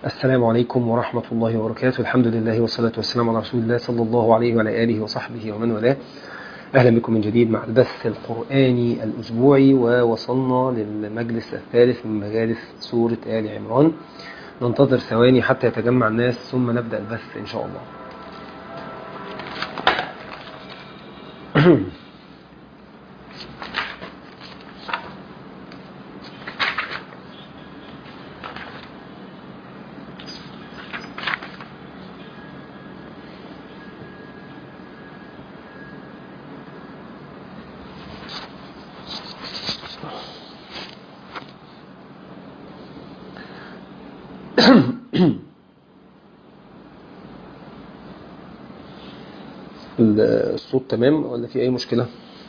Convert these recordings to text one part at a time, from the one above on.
السلام عليكم ورحمة الله وبركاته الحمد لله والصلاة والسلام على رسول الله صلى الله عليه وعلى آله وصحبه ومن والاه أهلا بكم من جديد مع البث القرآني الأسبوعي ووصلنا للمجلس الثالث من مجالس سورة آل عمران ننتظر ثواني حتى يتجمع الناس ثم نبدأ البث إن شاء الله الصوت تمام ولا في أي مشكلة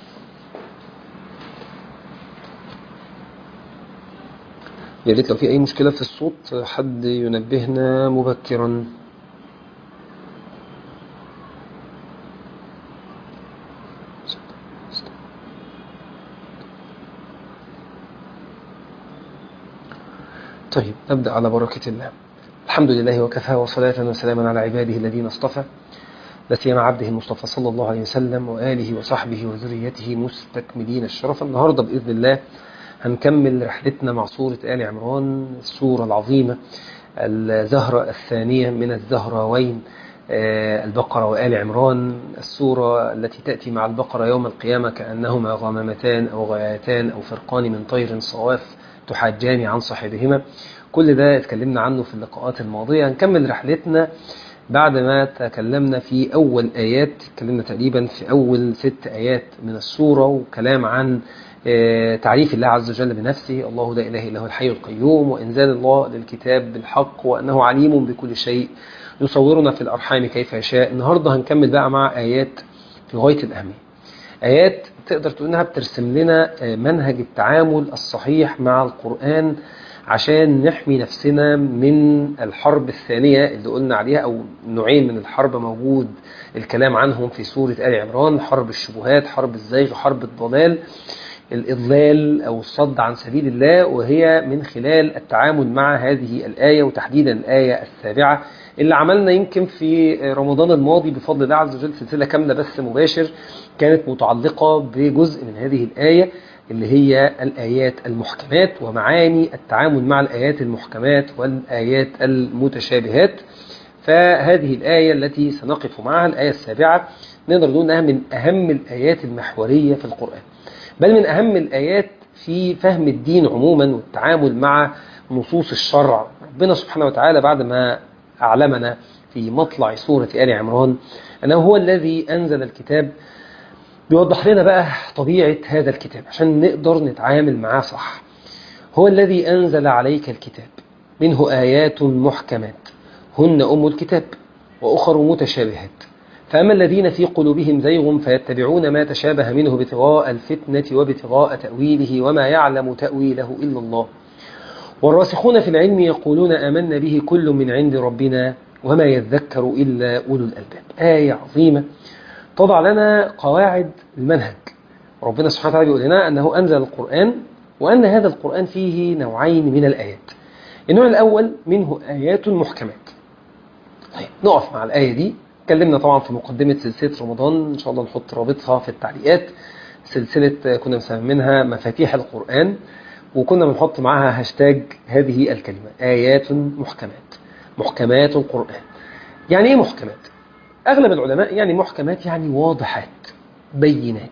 يا ريت لو في أي مشكلة في الصوت حد ينبهنا مبكرا طيب نبدأ على بركة الله الحمد لله وكفى وصلاة وسلاما على عباده الذين اصطفى لا سيما عبده المصطفى صلى الله عليه وسلم وآله وصحبه وذريته مستكملين الشرف النهاردة بإذن الله هنكمل رحلتنا مع سورة آل عمران السورة العظيمة الزهرة الثانية من الزهراوين البقرة وآل عمران السورة التي تأتي مع البقرة يوم القيامة كأنهما غمامتان أو غايتان أو فرقان من طير صواف تحاجان عن صاحبهما كل ده اتكلمنا عنه في اللقاءات الماضية هنكمل رحلتنا بعد ما تكلمنا في أول آيات تكلمنا تقريبا في أول ست آيات من السورة وكلام عن تعريف الله عز وجل بنفسه الله لا إله إلا هو الحي القيوم وإنزال الله للكتاب بالحق وأنه عليم بكل شيء يصورنا في الأرحام كيف يشاء النهاردة هنكمل بقى مع آيات في غاية الأهمية آيات تقدر تقول إنها بترسم لنا منهج التعامل الصحيح مع القرآن عشان نحمي نفسنا من الحرب الثانية اللي قلنا عليها أو نوعين من الحرب موجود الكلام عنهم في سورة آل عمران حرب الشبهات حرب الزيغ حرب الضلال الإضلال أو الصد عن سبيل الله وهي من خلال التعامل مع هذه الآية وتحديدا الآية السابعة اللي عملنا يمكن في رمضان الماضي بفضل الله عز وجل سلسلة كاملة بس مباشر كانت متعلقة بجزء من هذه الآية اللي هي الآيات المحكمات ومعاني التعامل مع الآيات المحكمات والآيات المتشابهات فهذه الآية التي سنقف معها الآية السابعة نقدر نقول أنها من أهم الآيات المحورية في القرآن بل من أهم الآيات في فهم الدين عموما والتعامل مع نصوص الشرع ربنا سبحانه وتعالى بعد ما أعلمنا في مطلع سورة آل عمران أنه هو الذي أنزل الكتاب بيوضح لنا بقى طبيعة هذا الكتاب عشان نقدر نتعامل معاه صح هو الذي أنزل عليك الكتاب منه آيات محكمات هن أم الكتاب وأخر متشابهات فأما الذين في قلوبهم زيغ فيتبعون ما تشابه منه ابتغاء الفتنة وابتغاء تأويله وما يعلم تأويله إلا الله والراسخون في العلم يقولون آمنا به كل من عند ربنا وما يذكر إلا أولو الألباب آية عظيمة تضع لنا قواعد المنهج ربنا سبحانه وتعالى بيقول لنا أنه أنزل القرآن وأن هذا القرآن فيه نوعين من الآيات النوع الأول منه آيات محكمات طيب نقف مع الآية دي اتكلمنا طبعا في مقدمة سلسلة رمضان إن شاء الله نحط رابطها في التعليقات سلسلة كنا مسمينها مفاتيح القرآن وكنا بنحط معاها هاشتاج هذه الكلمة آيات محكمات محكمات القرآن يعني إيه محكمات؟ أغلب العلماء يعني محكمات يعني واضحات بينات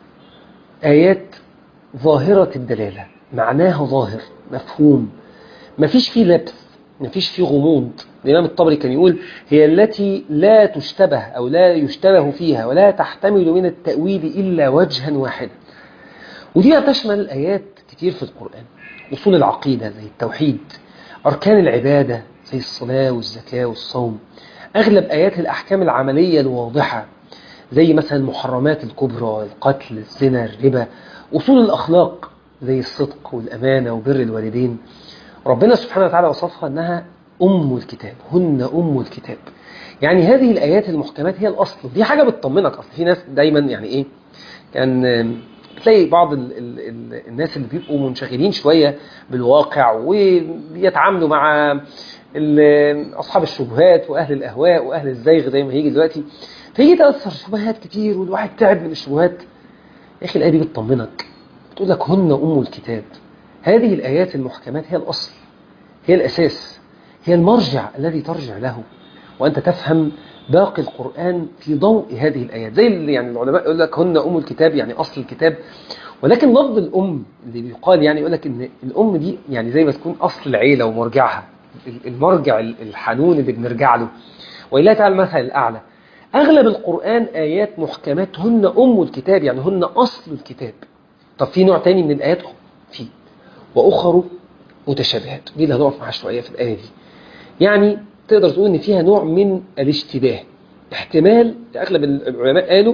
آيات ظاهرة الدلالة معناها ظاهر مفهوم مفيش فيه لبس مفيش فيه غموض الإمام الطبري كان يقول هي التي لا تشتبه أو لا يشتبه فيها ولا تحتمل من التأويل إلا وجها واحدا ودي تشمل آيات كتير في القرآن أصول العقيدة زي التوحيد أركان العبادة زي الصلاة والزكاة والصوم أغلب آيات الأحكام العملية الواضحة زي مثلا المحرمات الكبرى القتل الزنا الربا أصول الأخلاق زي الصدق والأمانة وبر الوالدين ربنا سبحانه وتعالى وصفها أنها أم الكتاب هن أم الكتاب يعني هذه الآيات المحكمات هي الأصل دي حاجة بتطمنك أصل في ناس دايما يعني إيه كان بتلاقي بعض ال ال ال الناس اللي بيبقوا منشغلين شوية بالواقع وبيتعاملوا مع ال- أصحاب الشبهات وأهل الأهواء وأهل الزيغ زي ما هيجي دلوقتي فيجي تأثر شبهات كتير والواحد تعب من الشبهات يا أخي الآية دي بتطمنك بتقول لك هن أم الكتاب هذه الآيات المحكمات هي الأصل هي الأساس هي المرجع الذي ترجع له وأنت تفهم باقي القرآن في ضوء هذه الآيات زي اللي يعني العلماء يقول لك هن أم الكتاب يعني أصل الكتاب ولكن لفظ الأم اللي بيقال يعني يقول لك إن الأم دي يعني زي ما تكون أصل العيلة ومرجعها المرجع الحنون اللي بنرجع له ولله تعالى المثل الأعلى أغلب القرآن آيات محكمات هن أم الكتاب يعني هن أصل الكتاب طب في نوع تاني من الآيات أه في وأخر متشابهات دي اللي هنقف معاها شوية في الآية دي يعني تقدر تقول إن فيها نوع من الاشتباه احتمال أغلب العلماء قالوا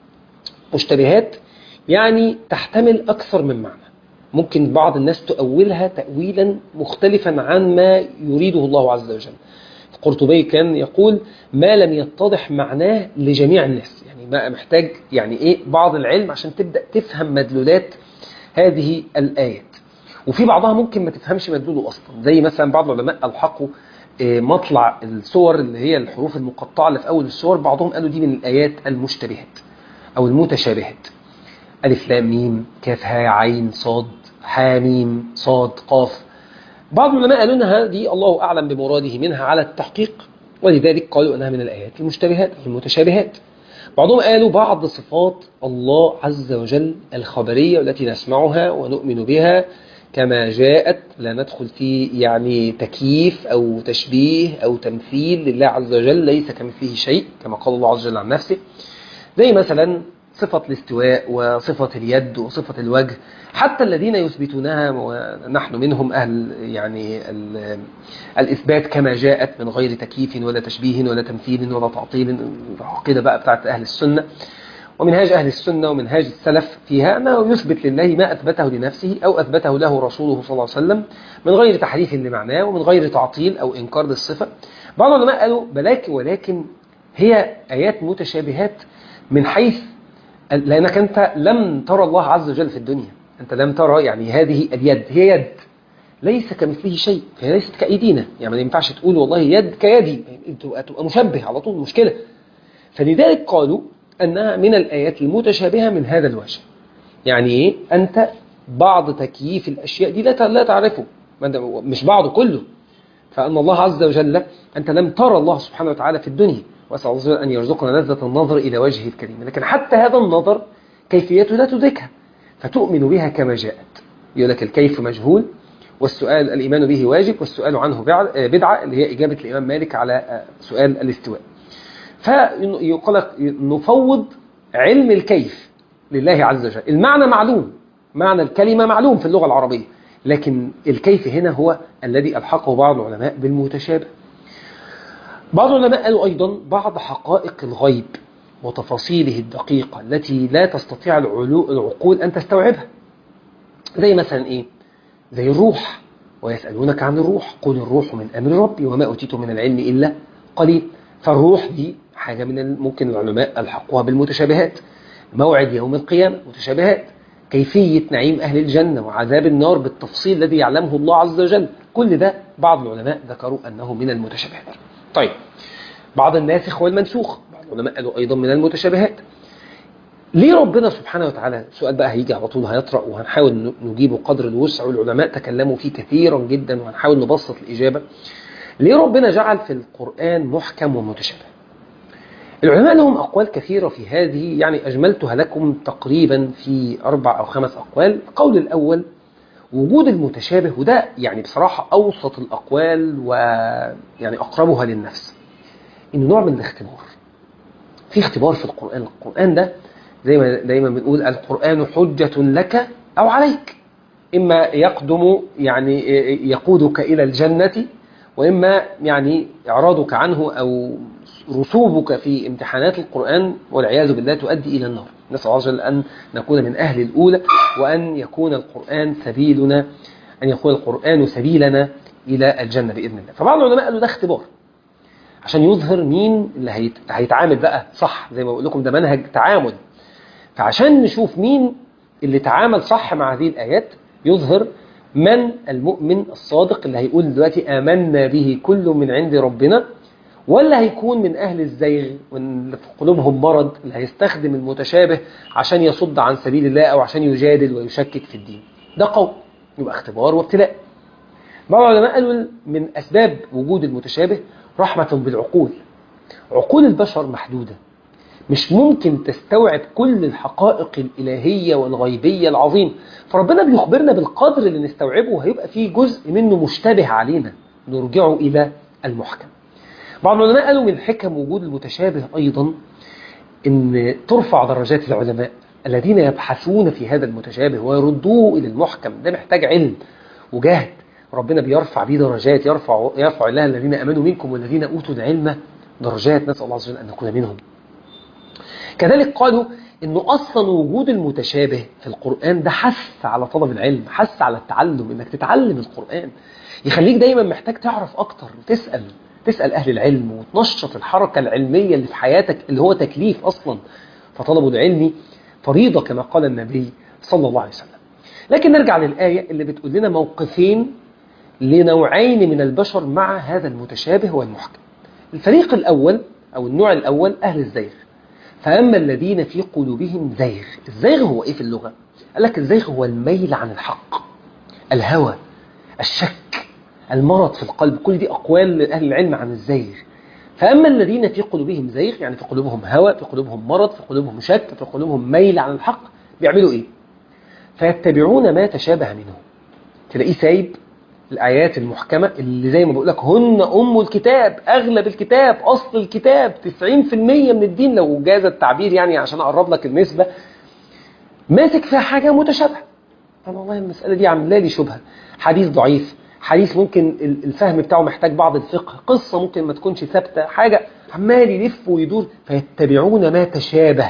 مشتبهات يعني تحتمل أكثر من معنى ممكن بعض الناس تؤولها تأويلا مختلفا عن ما يريده الله عز وجل القرطبي كان يقول ما لم يتضح معناه لجميع الناس يعني ما محتاج يعني ايه بعض العلم عشان تبدأ تفهم مدلولات هذه الآيات وفي بعضها ممكن ما تفهمش مدلوله أصلا زي مثلا بعض العلماء ألحقوا إيه، مطلع الصور اللي هي الحروف المقطعة اللي في أول الصور بعضهم قالوا دي من الآيات المشتبهات أو المتشابهات ألف لام ميم كاف ها عين صاد حاميم صاد قاف بعض العلماء قالوا انها دي الله اعلم بمراده منها على التحقيق ولذلك قالوا انها من الايات المشتبهات أو المتشابهات بعضهم قالوا بعض صفات الله عز وجل الخبريه والتي نسمعها ونؤمن بها كما جاءت لا ندخل في يعني تكييف او تشبيه او تمثيل لله عز وجل ليس كمثله شيء كما قال الله عز وجل عن نفسه زي مثلا صفة الاستواء وصفة اليد وصفة الوجه حتى الذين يثبتونها ونحن منهم أهل يعني ال- الإثبات كما جاءت من غير تكييف ولا تشبيه ولا تمثيل ولا تعطيل العقيدة بقى بتاعت أهل السنة ومنهاج أهل السنة ومنهاج السلف فيها أنه يثبت لله ما أثبته لنفسه أو أثبته له رسوله صلى الله عليه وسلم من غير تحريف لمعناه ومن غير تعطيل أو إنكار للصفة بعض العلماء قالوا بلاك ولكن هي آيات متشابهات من حيث لأنك أنت لم ترى الله عز وجل في الدنيا أنت لم ترى يعني هذه اليد هي يد ليس كمثله شيء فهي ليست كأيدينا يعني ما ينفعش تقول والله يد كيدي تبقى تبقى مشبه على طول مشكلة فلذلك قالوا أنها من الآيات المتشابهة من هذا الوجه يعني إيه أنت بعض تكييف الأشياء دي لا ت- لا تعرفه ما أنت- مش بعضه كله فأن الله عز وجل أنت لم ترى الله سبحانه وتعالى في الدنيا وأسأل الله عز وجل أن يرزقنا لذة النظر إلى وجهه الكريم لكن حتى هذا النظر كيفيته لا تدركها فتؤمن بها كما جاءت يقول لك الكيف مجهول والسؤال الإيمان به واجب والسؤال عنه بع- بدعة اللي هي إجابة الإمام مالك على سؤال الاستواء فيقول لك نفوض علم الكيف لله عز وجل المعنى معلوم معنى الكلمة معلوم في اللغة العربية لكن الكيف هنا هو الذي ألحقه بعض العلماء بالمتشابه بعض العلماء قالوا أيضا بعض حقائق الغيب وتفاصيله الدقيقة التي لا تستطيع العلو- العقول أن تستوعبها زي مثلا إيه؟ زي الروح ويسألونك عن الروح قل الروح من أمر ربي وما أوتيت من العلم إلا قليل فالروح دي حاجة من ال- ممكن العلماء ألحقوها بالمتشابهات موعد يوم القيامة متشابهات كيفية نعيم أهل الجنة وعذاب النار بالتفصيل الذي يعلمه الله عز وجل كل ده بعض العلماء ذكروا أنه من المتشابهات طيب بعض الناسخ والمنسوخ بعض العلماء قالوا أيضا من المتشابهات ليه ربنا سبحانه وتعالى السؤال بقى هيجي على طول هيطرأ وهنحاول ن- نجيبه قدر الوسع والعلماء تكلموا فيه كثيرا جدا وهنحاول نبسط الإجابة ليه ربنا جعل في القرآن محكم ومتشابه العلماء لهم أقوال كثيرة في هذه يعني أجملتها لكم تقريبا في أربع أو خمس أقوال القول الأول وجود المتشابه وده يعني بصراحة أوسط الأقوال ويعني أقربها للنفس إنه نوع من الاختبار في اختبار في القرآن القرآن ده زي ما دايما بنقول القرآن حجة لك أو عليك إما يقدم يعني يقودك إلى الجنة وإما يعني إعراضك عنه أو رسوبك في امتحانات القرآن والعياذ بالله تؤدي إلى النار نسأل الله عز وجل أن نكون من أهل الأولى وأن يكون القرآن سبيلنا أن يكون القرآن سبيلنا إلى الجنة بإذن الله فبعض العلماء قالوا ده اختبار عشان يظهر مين اللي هيت- هيتعامل بقى صح زي ما بقول لكم ده منهج تعامل فعشان نشوف مين اللي تعامل صح مع هذه الآيات يظهر من المؤمن الصادق اللي هيقول دلوقتي آمنا به كل من عند ربنا ولا هيكون من أهل الزيغ واللي في قلوبهم مرض اللي هيستخدم المتشابه عشان يصد عن سبيل الله أو عشان يجادل ويشكك في الدين ده قول يبقى اختبار وابتلاء بعض العلماء قالوا من أسباب وجود المتشابه رحمة بالعقول عقول البشر محدودة مش ممكن تستوعب كل الحقائق الإلهية والغيبية العظيمة فربنا بيخبرنا بالقدر اللي نستوعبه وهيبقى فيه جزء منه مشتبه علينا نرجعه إلى المحكم بعض العلماء قالوا من حكم وجود المتشابه أيضا أن ترفع درجات العلماء الذين يبحثون في هذا المتشابه ويردوه إلى المحكم ده محتاج علم وجهد ربنا بيرفع بيه درجات يرفع يرفع الله الذين امنوا منكم والذين اوتوا العلم درجات نسال الله عز وجل ان نكون منهم. كذلك قالوا انه اصلا وجود المتشابه في القران ده حث على طلب العلم، حث على التعلم انك تتعلم القران. يخليك دايما محتاج تعرف اكتر وتسال تسال اهل العلم وتنشط الحركه العلميه اللي في حياتك اللي هو تكليف اصلا. فطلب العلم فريضه كما قال النبي صلى الله عليه وسلم. لكن نرجع للايه اللي بتقول لنا موقفين لنوعين من البشر مع هذا المتشابه والمحكم الفريق الأول أو النوع الأول أهل الزيغ فأما الذين في قلوبهم زيغ الزيغ هو إيه في اللغة؟ قال لك الزيغ هو الميل عن الحق الهوى الشك المرض في القلب كل دي أقوال أهل العلم عن الزيغ فأما الذين في قلوبهم زيغ يعني في قلوبهم هوى في قلوبهم مرض في قلوبهم شك في قلوبهم ميل عن الحق بيعملوا إيه؟ فيتبعون ما تشابه منه تلاقيه سايب الآيات المحكمة اللي زي ما بقول لك هن أم الكتاب أغلب الكتاب أصل الكتاب 90% من الدين لو جاز التعبير يعني عشان أقرب لك النسبة ماسك فيها حاجة متشابهة طب والله المسألة دي عاملة لي شبهة حديث ضعيف حديث ممكن الفهم بتاعه محتاج بعض الفقه قصة ممكن ما تكونش ثابتة حاجة عمال يلف ويدور فيتبعون ما تشابه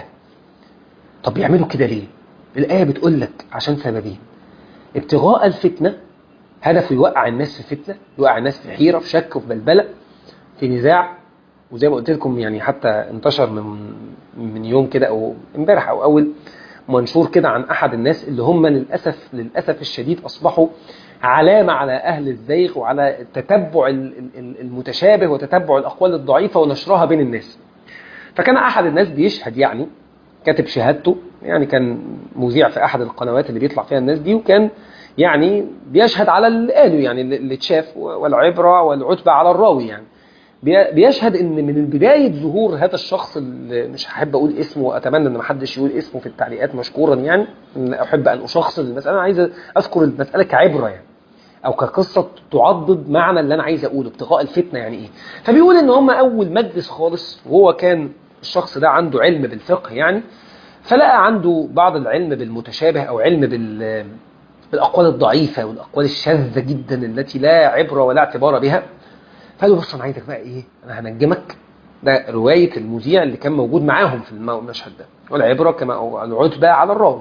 طب يعملوا كده ليه الآية بتقول لك عشان سببين ابتغاء الفتنة هدفه يوقع الناس في فتنة يوقع الناس في حيرة في شك وفي بلبلة في نزاع وزي ما قلت لكم يعني حتى انتشر من من يوم كده او امبارح او اول منشور كده عن احد الناس اللي هم للاسف للاسف الشديد اصبحوا علامه على اهل الزيغ وعلى تتبع المتشابه وتتبع الاقوال الضعيفه ونشرها بين الناس. فكان احد الناس بيشهد يعني كاتب شهادته يعني كان مذيع في احد القنوات اللي بيطلع فيها الناس دي وكان يعني بيشهد على اللي قاله يعني اللي اتشاف والعبره والعتبه على الراوي يعني بيشهد ان من بدايه ظهور هذا الشخص اللي مش هحب اقول اسمه واتمنى ان محدش يقول اسمه في التعليقات مشكورا يعني ان احب ان اشخص المساله انا عايز اذكر المساله كعبره يعني او كقصه تعضد معنى اللي انا عايز اقوله ابتغاء الفتنه يعني ايه فبيقول ان هم اول مجلس خالص وهو كان الشخص ده عنده علم بالفقه يعني فلقى عنده بعض العلم بالمتشابه او علم بال بالاقوال الضعيفه والاقوال الشاذه جدا التي لا عبره ولا اعتبار بها فقال له بص انا عايزك بقى ايه انا هنجمك ده روايه المذيع اللي كان موجود معاهم في المشهد ده والعبره كما او العتبه على الراوي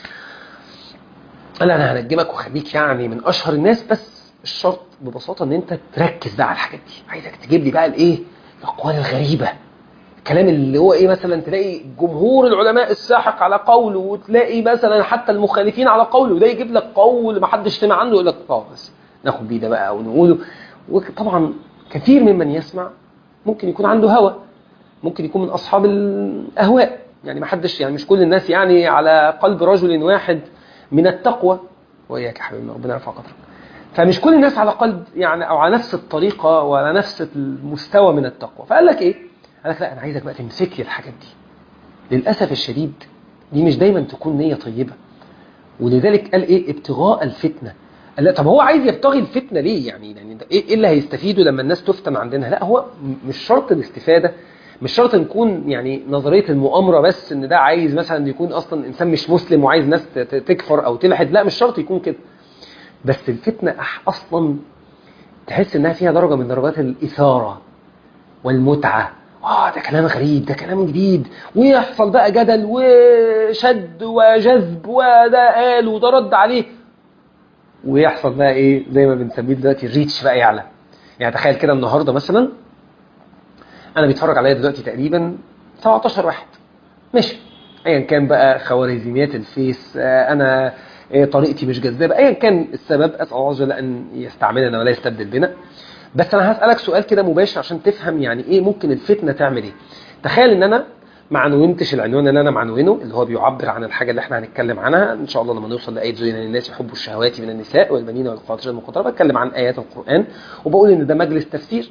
قال انا هنجمك واخليك يعني من اشهر الناس بس الشرط ببساطه ان انت تركز بقى على الحاجات دي عايزك تجيب لي بقى الايه الاقوال الغريبه الكلام اللي هو ايه مثلا تلاقي جمهور العلماء الساحق على قوله وتلاقي مثلا حتى المخالفين على قوله وده يجيب لك قول ما حدش سمع عنه يقول لك اه بس ناخد بيه ده بقى ونقوله وطبعا كثير ممن يسمع ممكن يكون عنده هوى ممكن يكون من اصحاب الاهواء يعني ما حدش يعني مش كل الناس يعني على قلب رجل واحد من التقوى واياك يا حبيبي ربنا يرفع قدرك فمش كل الناس على قلب يعني او على نفس الطريقه وعلى نفس المستوى من التقوى فقال لك ايه قال لك لا انا عايزك بقى تمسك لي الحاجات دي للاسف الشديد دي مش دايما تكون نيه طيبه ولذلك قال ايه ابتغاء الفتنه قال لا طب هو عايز يبتغي الفتنه ليه يعني يعني ايه اللي هيستفيده لما الناس تفتن عندنا لا هو مش شرط الاستفاده مش شرط نكون يعني نظريه المؤامره بس ان ده عايز مثلا يكون اصلا انسان مش مسلم وعايز ناس تكفر او تلحد لا مش شرط يكون كده بس الفتنه اصلا تحس انها فيها درجه من درجات الاثاره والمتعه اه ده كلام غريب ده كلام جديد ويحصل بقى جدل وشد وجذب وده قال وده رد عليه ويحصل بقى ايه زي ما بنسميه دلوقتي الريتش بقى يعلى يعني تخيل كده النهارده مثلا انا بيتفرج عليا دلوقتي تقريبا 17 واحد ماشي ايا كان بقى خوارزميات الفيس انا إيه طريقتي مش جذابه ايا كان السبب اسال الله عز وجل ان يستعملنا ولا يستبدل بنا بس انا هسالك سؤال كده مباشر عشان تفهم يعني ايه ممكن الفتنه تعمل ايه تخيل ان انا ما عنونتش العنوان اللي انا معنونه اللي هو بيعبر عن الحاجه اللي احنا هنتكلم عنها ان شاء الله لما نوصل لايه زين للناس يحبوا الشهوات من النساء والبنين والقناطير المقنطره بتكلم عن ايات القران وبقول ان ده مجلس تفسير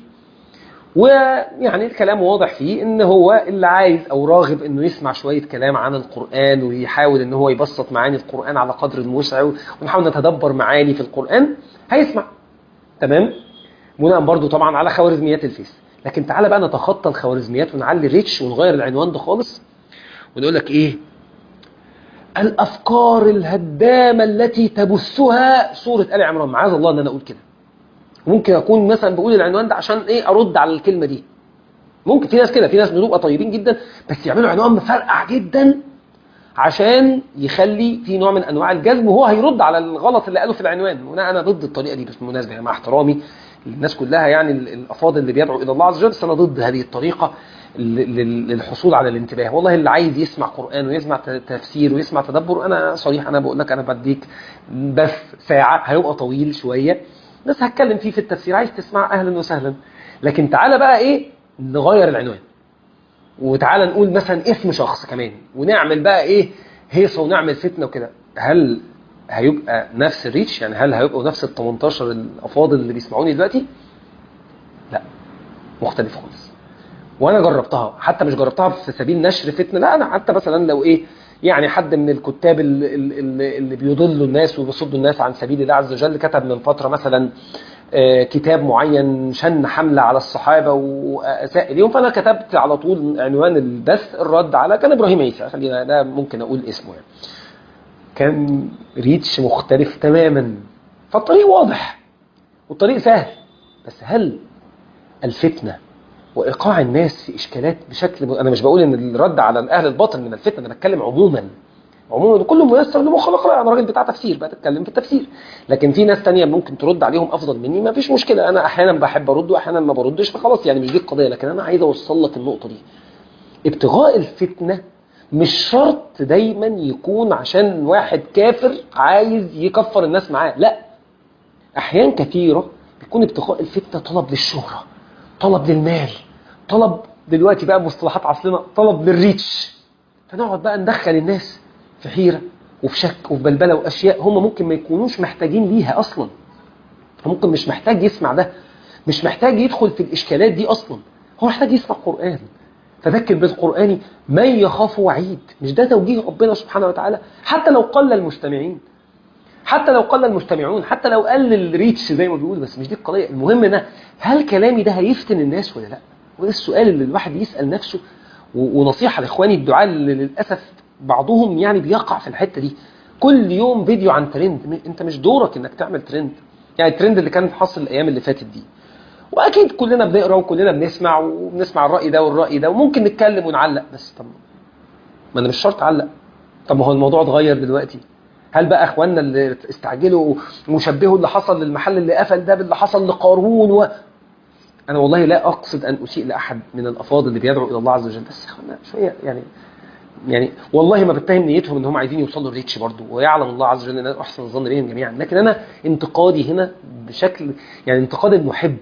ويعني الكلام واضح فيه ان هو اللي عايز او راغب انه يسمع شويه كلام عن القران ويحاول ان هو يبسط معاني القران على قدر الموسع ونحاول نتدبر معاني في القران هيسمع تمام بناء برضو طبعا على خوارزميات الفيس لكن تعالى بقى نتخطى الخوارزميات ونعلي الريتش ونغير العنوان ده خالص ونقول لك ايه الافكار الهدامه التي تبثها سوره ال عمران معاذ الله ان انا اقول كده ممكن اكون مثلا بقول العنوان ده عشان ايه ارد على الكلمه دي ممكن في ناس كده في ناس بتبقى طيبين جدا بس يعملوا عنوان مفرقع جدا عشان يخلي في نوع من انواع الجذب وهو هيرد على الغلط اللي قاله في العنوان وانا انا ضد الطريقه دي بالمناسبه يعني مع احترامي للناس كلها يعني الافاضل اللي بيدعوا الى الله عز وجل بس انا ضد هذه الطريقه للحصول على الانتباه والله اللي عايز يسمع قران ويسمع تفسير ويسمع تدبر انا صريح انا بقول لك انا بديك بس ساعه هيبقى طويل شويه بس هتكلم فيه في التفسير عايز تسمع اهلا وسهلا لكن تعالى بقى ايه نغير العنوان وتعالى نقول مثلا اسم شخص كمان ونعمل بقى ايه هيصه ونعمل فتنه وكده هل هيبقى نفس الريتش يعني هل هيبقوا نفس ال 18 الافاضل اللي بيسمعوني دلوقتي لا مختلف خالص وانا جربتها حتى مش جربتها في سبيل نشر فتنه لا انا حتى مثلا لو ايه يعني حد من الكتاب اللي, اللي, اللي بيضلوا الناس وبيصدوا الناس عن سبيل الله عز وجل كتب من فتره مثلا كتاب معين شن حملة على الصحابة وأساء إليهم فأنا كتبت على طول عنوان البث الرد على كان إبراهيم عيسى خلينا ده ممكن أقول اسمه يعني كان ريتش مختلف تماما فالطريق واضح والطريق سهل بس هل الفتنة وإيقاع الناس في إشكالات بشكل أنا مش بقول إن الرد على أهل الباطل من الفتنة أنا بتكلم عموما عموما كل ميسر لما خلق له انا راجل بتاع تفسير بتكلم في التفسير لكن في ناس تانية ممكن ترد عليهم افضل مني ما فيش مشكله انا احيانا بحب ارد واحيانا ما بردش فخلاص يعني مش دي القضيه لكن انا عايز اوصل لك النقطه دي ابتغاء الفتنه مش شرط دايما يكون عشان واحد كافر عايز يكفر الناس معاه لا احيان كثيره بيكون ابتغاء الفتنه طلب للشهره طلب للمال طلب دلوقتي بقى مصطلحات عصرنا طلب للريتش فنقعد بقى ندخل الناس في حيرة وفي شك وفي بلبلة وأشياء هم ممكن ما يكونوش محتاجين ليها أصلا ممكن مش محتاج يسمع ده مش محتاج يدخل في الإشكالات دي أصلا هو محتاج يسمع قرآن فذكر بالقرآن من يخاف وعيد مش ده توجيه ربنا سبحانه وتعالى حتى لو قل المستمعين حتى لو قل المستمعون حتى لو قل الريتش زي ما بيقول بس مش دي القضية المهم ده هل كلامي ده هيفتن الناس ولا لا وده السؤال اللي الواحد يسأل نفسه ونصيحة لإخواني الدعاء اللي للأسف بعضهم يعني بيقع في الحته دي كل يوم فيديو عن ترند انت مش دورك انك تعمل ترند يعني الترند اللي كان حاصل الايام اللي فاتت دي واكيد كلنا بنقرا وكلنا بنسمع وبنسمع الراي ده والراي ده وممكن نتكلم ونعلق بس طب ما انا مش شرط اعلق طب ما هو الموضوع اتغير دلوقتي هل بقى اخواننا اللي استعجلوا وشبهوا اللي حصل للمحل اللي قفل ده باللي حصل لقارون و... انا والله لا اقصد ان اسيء لاحد من الافاضل اللي بيدعوا الى الله عز وجل بس اخوانا شويه يعني يعني والله ما بتهم نيتهم ان هم عايزين يوصلوا للريتش برضه ويعلم الله عز وجل ان انا احسن الظن بهم جميعا لكن انا انتقادي هنا بشكل يعني انتقاد المحب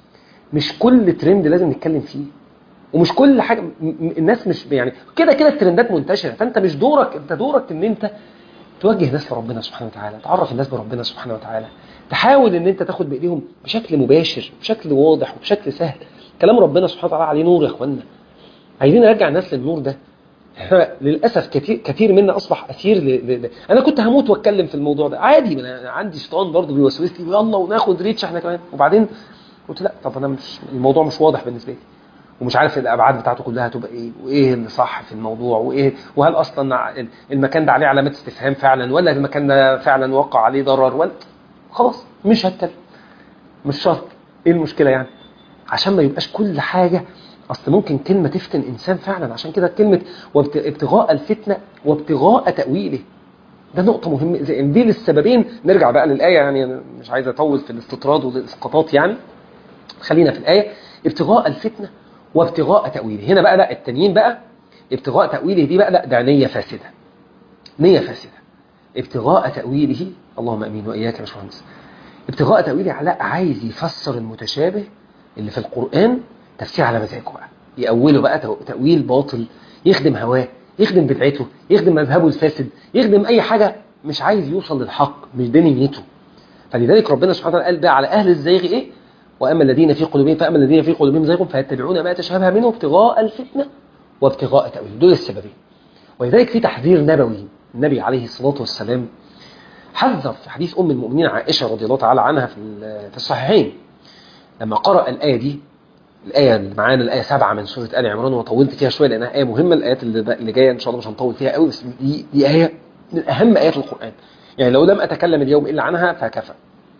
مش كل ترند لازم نتكلم فيه ومش كل حاجه الناس مش يعني كده كده الترندات منتشره فانت مش دورك انت دورك ان انت توجه الناس لربنا سبحانه وتعالى تعرف الناس بربنا سبحانه وتعالى تحاول ان انت تاخد بايديهم بشكل مباشر بشكل واضح وبشكل سهل كلام ربنا سبحانه وتعالى عليه نور يا اخوانا عايزين نرجع الناس للنور ده احنا للاسف كتير كتير منا اصبح اسير ل... ل... انا كنت هموت واتكلم في الموضوع ده عادي انا عندي شيطان برضه بيوسوس لي يلا وناخد ريتش احنا كمان وبعدين قلت لا طب انا مش الموضوع مش واضح بالنسبه لي ومش عارف الابعاد بتاعته كلها هتبقى ايه وايه اللي صح في الموضوع وايه وهل اصلا المكان ده عليه علامات استفهام فعلا ولا المكان ده فعلا وقع عليه ضرر ولا خلاص مش هتكلم مش شرط ايه المشكله يعني عشان ما يبقاش كل حاجه اصل ممكن كلمه تفتن انسان فعلا عشان كده كلمه وابتغاء الفتنه وابتغاء تاويله ده نقطة مهمة زي دي للسببين نرجع بقى للآية يعني أنا مش عايز أطول في الاستطراد والإسقاطات يعني خلينا في الآية ابتغاء الفتنة وابتغاء تأويله هنا بقى لا التانيين بقى ابتغاء تأويله دي بقى لا ده نية فاسدة نية فاسدة ابتغاء تأويله اللهم أمين وإياك يا باشمهندس ابتغاء تأويله علاء عايز يفسر المتشابه اللي في القرآن تفسير على مزاجه بقى يأوله بقى تأويل باطل يخدم هواه يخدم بدعته يخدم مذهبه الفاسد يخدم أي حاجة مش عايز يوصل للحق مش ده نيته فلذلك ربنا سبحانه وتعالى قال بقى على أهل الزيغ إيه وأما الذين في قلوبهم فأما الذين في قلوبهم زيغ فيتبعون ما تشابه منه ابتغاء الفتنة وابتغاء تأويل دول السببين ولذلك في تحذير نبوي النبي عليه الصلاة والسلام حذر في حديث أم المؤمنين عائشة رضي الله تعالى عنها في في الصحيحين لما قرأ الآية دي الآية اللي معانا الآية سبعة من سورة آل عمران وطولت فيها شوية لأنها آية مهمة الآيات اللي, اللي جاية إن شاء الله مش هنطول فيها قوي بس دي, دي آية من أهم آيات القرآن يعني لو لم أتكلم اليوم إلا عنها فكفى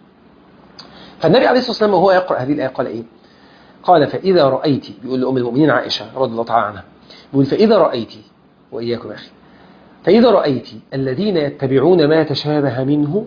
فالنبي عليه الصلاة والسلام وهو يقرأ هذه الآية قال إيه قال فإذا رأيت بيقول لأم المؤمنين عائشة رضي الله تعالى عنها بيقول فإذا رأيت وإياكم أخي فإذا رأيت الذين يتبعون ما تشابه منه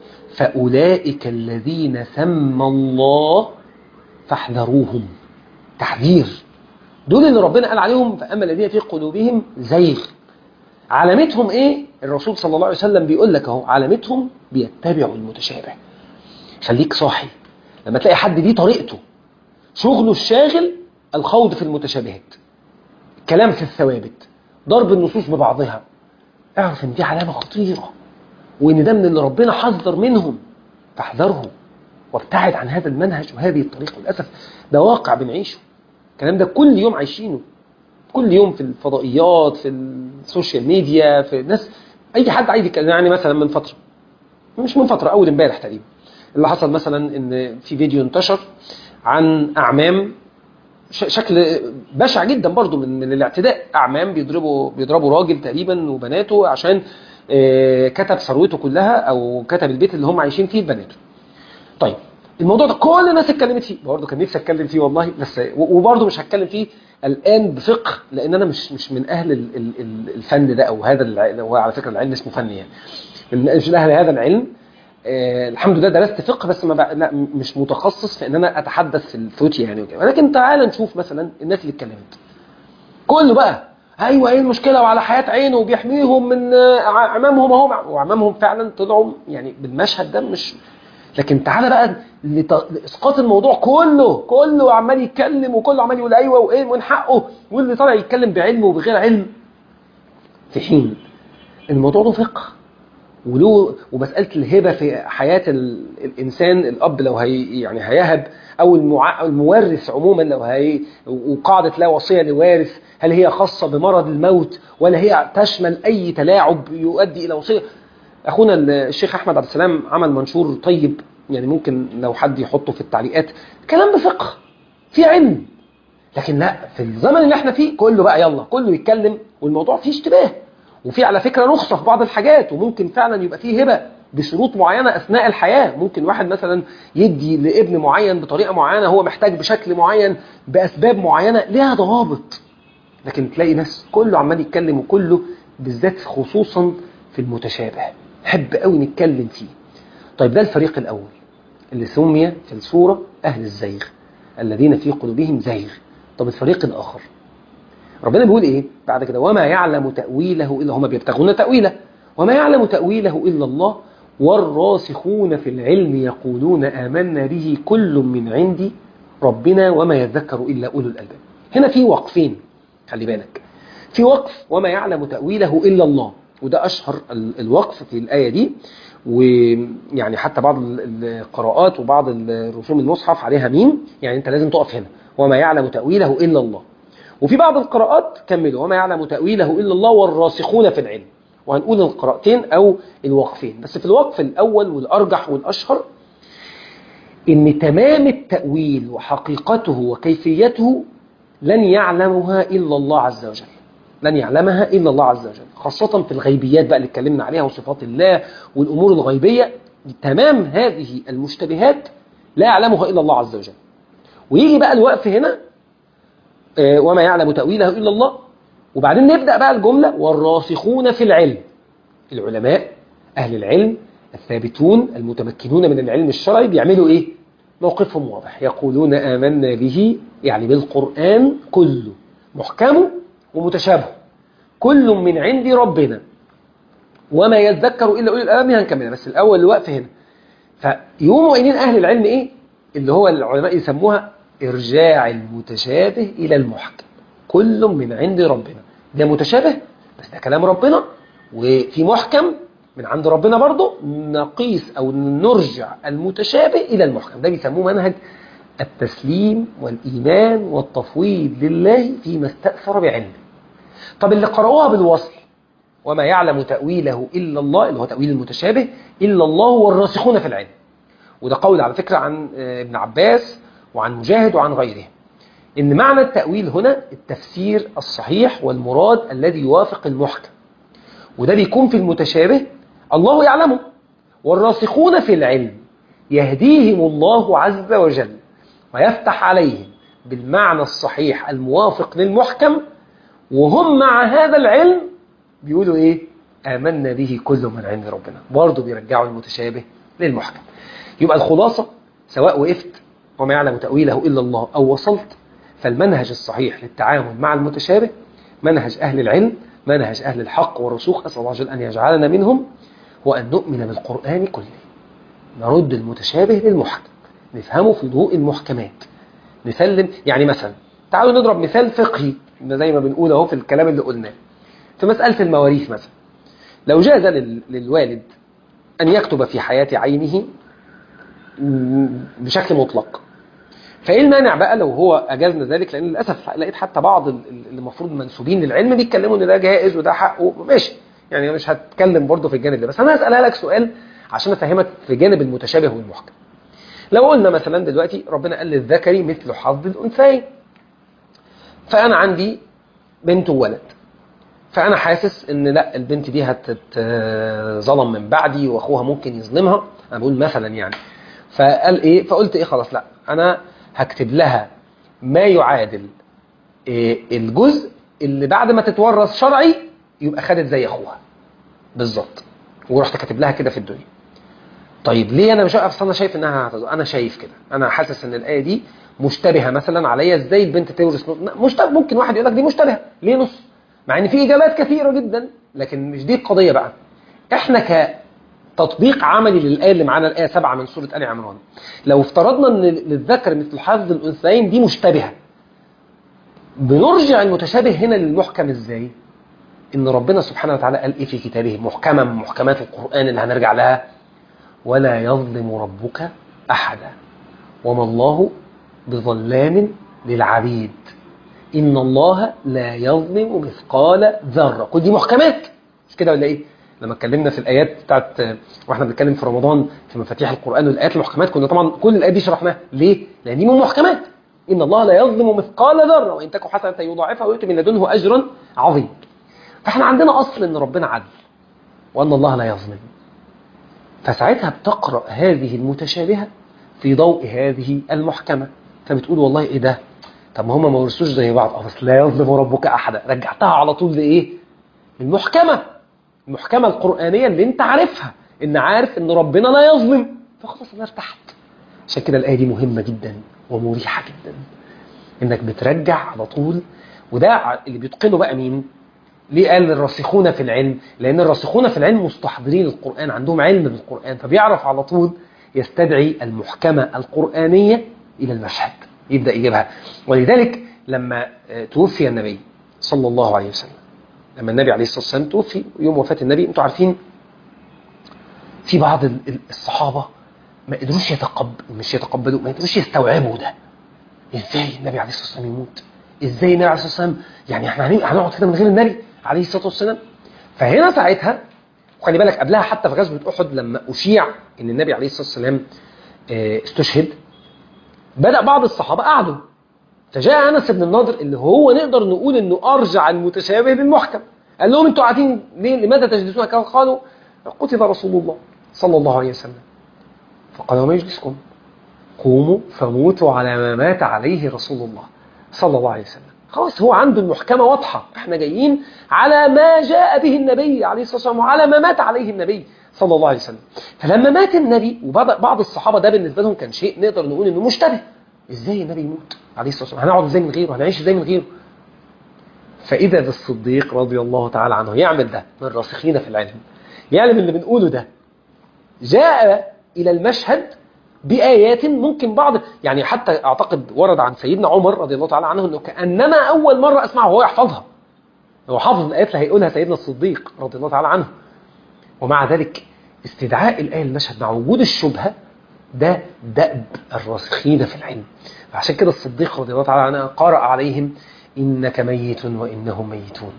فأولئك الذين سمى الله فاحذروهم تحذير دول اللي ربنا قال عليهم فأما الذين في قلوبهم زيغ علامتهم ايه الرسول صلى الله عليه وسلم بيقول لك اهو علامتهم بيتبعوا المتشابه خليك صاحي لما تلاقي حد دي طريقته شغله الشاغل الخوض في المتشابهات كلام في الثوابت ضرب النصوص ببعضها اعرف ان دي علامة خطيرة وان ده من اللي ربنا حذر منهم فاحذره وابتعد عن هذا المنهج وهذه الطريقة للأسف ده واقع بنعيشه الكلام ده كل يوم عايشينه كل يوم في الفضائيات في السوشيال ميديا في الناس اي حد عايز يتكلم يعني مثلا من فترة مش من فترة اول امبارح تقريبا اللي حصل مثلا ان في فيديو انتشر عن اعمام شكل بشع جدا برضو من, من الاعتداء اعمام بيضربوا بيضربوا راجل تقريبا وبناته عشان كتب ثروته كلها او كتب البيت اللي هم عايشين فيه لبناته طيب الموضوع ده كل الناس اتكلمت فيه برضه كان نفسي اتكلم فيه والله بس وبرضه مش هتكلم فيه الان بفقه لان انا مش مش من اهل الفن ده او هذا هو على فكره العلم اسمه فن يعني مش من اهل هذا العلم آه الحمد لله درست فقه بس ما بقى لا مش متخصص في ان انا اتحدث في الفوت يعني وكده ولكن تعال نشوف مثلا الناس اللي اتكلمت كله بقى ايوه ايه المشكله وعلى حياه عينه وبيحميهم من عمامهم اهو وعمامهم فعلا طلعوا يعني بالمشهد ده مش لكن تعالى بقى لاسقاط الموضوع كله كله عمال يتكلم وكله عمال يقول ايوه وايه وين حقه واللي طالع يتكلم بعلم وبغير علم في حين الموضوع ده فقه وله ومساله الهبه في حياه الانسان الاب لو هي يعني هيهب او المع... المورث عموما لو هي وقاعده لا وصيه لوارث هل هي خاصه بمرض الموت ولا هي تشمل اي تلاعب يؤدي الى وصيه اخونا الشيخ احمد عبد السلام عمل منشور طيب يعني ممكن لو حد يحطه في التعليقات كلام بفقه في علم لكن لا في الزمن اللي احنا فيه كله بقى يلا كله يتكلم والموضوع فيه اشتباه وفي على فكره رخصه في بعض الحاجات وممكن فعلا يبقى فيه هبه بشروط معينه اثناء الحياه ممكن واحد مثلا يدي لابن معين بطريقه معينه هو محتاج بشكل معين باسباب معينه ليها ضوابط لكن تلاقي ناس كله عمال يتكلم وكله بالذات خصوصا في المتشابه نحب قوي نتكلم فيه طيب ده الفريق الأول اللي سمي في الصورة أهل الزيغ الذين في قلوبهم زيغ طب الفريق الآخر ربنا بيقول إيه بعد كده وما يعلم تأويله إلا هم بيبتغون تأويله وما يعلم تأويله إلا الله والراسخون في العلم يقولون آمنا به كل من عندي ربنا وما يذكر إلا أولو الألباب هنا في وقفين خلي بالك في وقف وما يعلم تأويله إلا الله وده أشهر الوقف في الآية دي ويعني حتى بعض القراءات وبعض الرسوم المصحف عليها ميم يعني أنت لازم تقف هنا وما يعلم تأويله إلا الله وفي بعض القراءات كملوا وما يعلم تأويله إلا الله والراسخون في العلم وهنقول القراءتين أو الوقفين بس في الوقف الأول والأرجح والأشهر إن تمام التأويل وحقيقته وكيفيته لن يعلمها إلا الله عز وجل لن يعلمها إلا الله عز وجل خاصة في الغيبيات بقى اللي اتكلمنا عليها وصفات الله والأمور الغيبية تمام هذه المشتبهات لا يعلمها إلا الله عز وجل ويجي بقى الوقف هنا وما يعلم تأويله إلا الله وبعدين نبدأ بقى الجملة والراسخون في العلم العلماء أهل العلم الثابتون المتمكنون من العلم الشرعي بيعملوا إيه؟ موقفهم واضح يقولون آمنا به يعني بالقرآن كله محكمه ومتشابه كل من عند ربنا وما يذكر الا اولي الالباب هنكملها بس الاول الوقف هنا فيقوموا قايلين اهل العلم ايه اللي هو العلماء يسموها ارجاع المتشابه الى المحكم كل من عند ربنا ده متشابه بس ده كلام ربنا وفي محكم من عند ربنا برضه نقيس او نرجع المتشابه الى المحكم ده بيسموه منهج التسليم والايمان والتفويض لله فيما استاثر بعلمه طب اللي قرأوها بالوصل وما يعلم تأويله إلا الله اللي هو تأويل المتشابه إلا الله والراسخون في العلم وده قول على فكرة عن ابن عباس وعن مجاهد وعن غيره إن معنى التأويل هنا التفسير الصحيح والمراد الذي يوافق المحكم وده بيكون في المتشابه الله يعلمه والراسخون في العلم يهديهم الله عز وجل ويفتح عليهم بالمعنى الصحيح الموافق للمحكم وهم مع هذا العلم بيقولوا ايه آمنا به كل من عند ربنا برضه بيرجعوا المتشابه للمحكم يبقى الخلاصة سواء وقفت وما يعلم تأويله إلا الله أو وصلت فالمنهج الصحيح للتعامل مع المتشابه منهج أهل العلم منهج أهل الحق والرسوخ أسأل الله جل أن يجعلنا منهم وأن نؤمن بالقرآن كله نرد المتشابه للمحكم نفهمه في ضوء المحكمات نسلم يعني مثلا تعالوا نضرب مثال فقهي زي ما بنقول اهو في الكلام اللي قلناه في مسألة المواريث مثلا لو جاز للوالد أن يكتب في حياة عينه بشكل مطلق فإيه المانع بقى لو هو أجازنا ذلك لأن للأسف لقيت حتى بعض اللي المفروض منسوبين للعلم بيتكلموا إن ده جائز وده حقه ماشي يعني مش هتكلم برضه في الجانب ده بس أنا هسألها لك سؤال عشان أفهمك في جانب المتشابه والمحكم لو قلنا مثلا دلوقتي ربنا قال للذكر مثل حظ الأنثيين فأنا عندي بنت وولد فأنا حاسس إن لا البنت دي هتتظلم من بعدي وأخوها ممكن يظلمها أنا بقول مثلا يعني فقال إيه فقلت إيه خلاص لا أنا هكتب لها ما يعادل إيه الجزء اللي بعد ما تتورث شرعي يبقى خدت زي أخوها بالظبط ورحت كاتب لها كده في الدنيا طيب ليه انا مش اصل انا شايف انها هتظلم انا شايف كده انا حاسس ان الايه دي مشتبهه مثلا عليا ازاي البنت تورث مشتبه ممكن واحد يقول لك دي مشتبهه ليه نص مع ان في اجابات كثيره جدا لكن مش دي القضيه بقى احنا كتطبيق عملي للايه اللي معانا الايه 7 من سوره ال عمران لو افترضنا ان للذكر مثل حظ الانثيين دي مشتبهه بنرجع المتشابه هنا للمحكم ازاي ان ربنا سبحانه وتعالى قال ايه في كتابه محكمه من محكمات القران اللي هنرجع لها ولا يظلم ربك احدا وما الله بظلام للعبيد إن الله لا يظلم مثقال ذرة كل دي محكمات مش كده ولا إيه؟ لما اتكلمنا في الآيات بتاعت واحنا بنتكلم في رمضان في مفاتيح القرآن والآيات المحكمات كنا طبعا كل الآيات دي شرحناها ليه؟ لأن دي من محكمات إن الله لا يظلم مثقال ذرة وإن تكن حسنة يضاعفها ويؤتي من لدنه أجرا عظيم فاحنا عندنا أصل إن ربنا عدل وأن الله لا يظلم فساعتها بتقرأ هذه المتشابهة في ضوء هذه المحكمة فبتقول والله ايه ده طب ما هم ما ورثوش زي بعض اه بس لا يظلم ربك احدا رجعتها على طول لايه المحكمه المحكمه القرانيه اللي انت عارفها ان عارف ان ربنا لا يظلم فخلاص انا ارتحت عشان كده الايه دي مهمه جدا ومريحه جدا انك بترجع على طول وده اللي بيتقنه بقى مين ليه قال الراسخون في العلم لان الراسخون في العلم مستحضرين القران عندهم علم بالقران فبيعرف على طول يستدعي المحكمه القرانيه إلى المشهد يبدأ يجيبها ولذلك لما توفي النبي صلى الله عليه وسلم لما النبي عليه الصلاة والسلام توفي يوم وفاة النبي انتوا عارفين في بعض الصحابة ما قدروش يتقبل مش يتقبلوا ما قدروش يستوعبوا ده ازاي النبي عليه الصلاة والسلام يموت ازاي النبي عليه الصلاة والسلام يعني احنا هنقعد كده من غير النبي عليه الصلاة والسلام فهنا ساعتها وخلي بالك قبلها حتى في غزوة أحد لما أشيع إن النبي عليه الصلاة والسلام استشهد بدأ بعض الصحابة قعدوا فجاء أنس بن النضر اللي هو نقدر نقول أنه أرجع المتشابه بالمحكم قال لهم أنتوا قاعدين ليه لماذا تجلسون كما قالوا قتل رسول الله صلى الله عليه وسلم فقال وما يجلسكم قوموا فموتوا على ما مات عليه رسول الله صلى الله عليه وسلم خلاص هو عنده المحكمة واضحة احنا جايين على ما جاء به النبي عليه الصلاة والسلام وعلى ما مات عليه النبي صلى الله عليه وسلم فلما مات النبي وبعض الصحابة ده بالنسبة لهم كان شيء نقدر نقول انه مشتبه ازاي النبي يموت عليه الصلاة والسلام هنقعد ازاي من غيره هنعيش ازاي من غيره فإذا بالصديق رضي الله تعالى عنه يعمل ده من الراسخين في العلم بيعلم اللي بنقوله ده جاء إلى المشهد بآيات ممكن بعض يعني حتى أعتقد ورد عن سيدنا عمر رضي الله تعالى عنه أنه كأنما أول مرة أسمعه وهو يحفظها هو حافظ الآيات اللي هيقولها سيدنا الصديق رضي الله تعالى عنه ومع ذلك استدعاء الآية المشهد مع وجود الشبهة ده دأب الراسخين في العلم فعشان كده الصديق رضي الله تعالى عنه قرأ عليهم إنك ميت وإنهم ميتون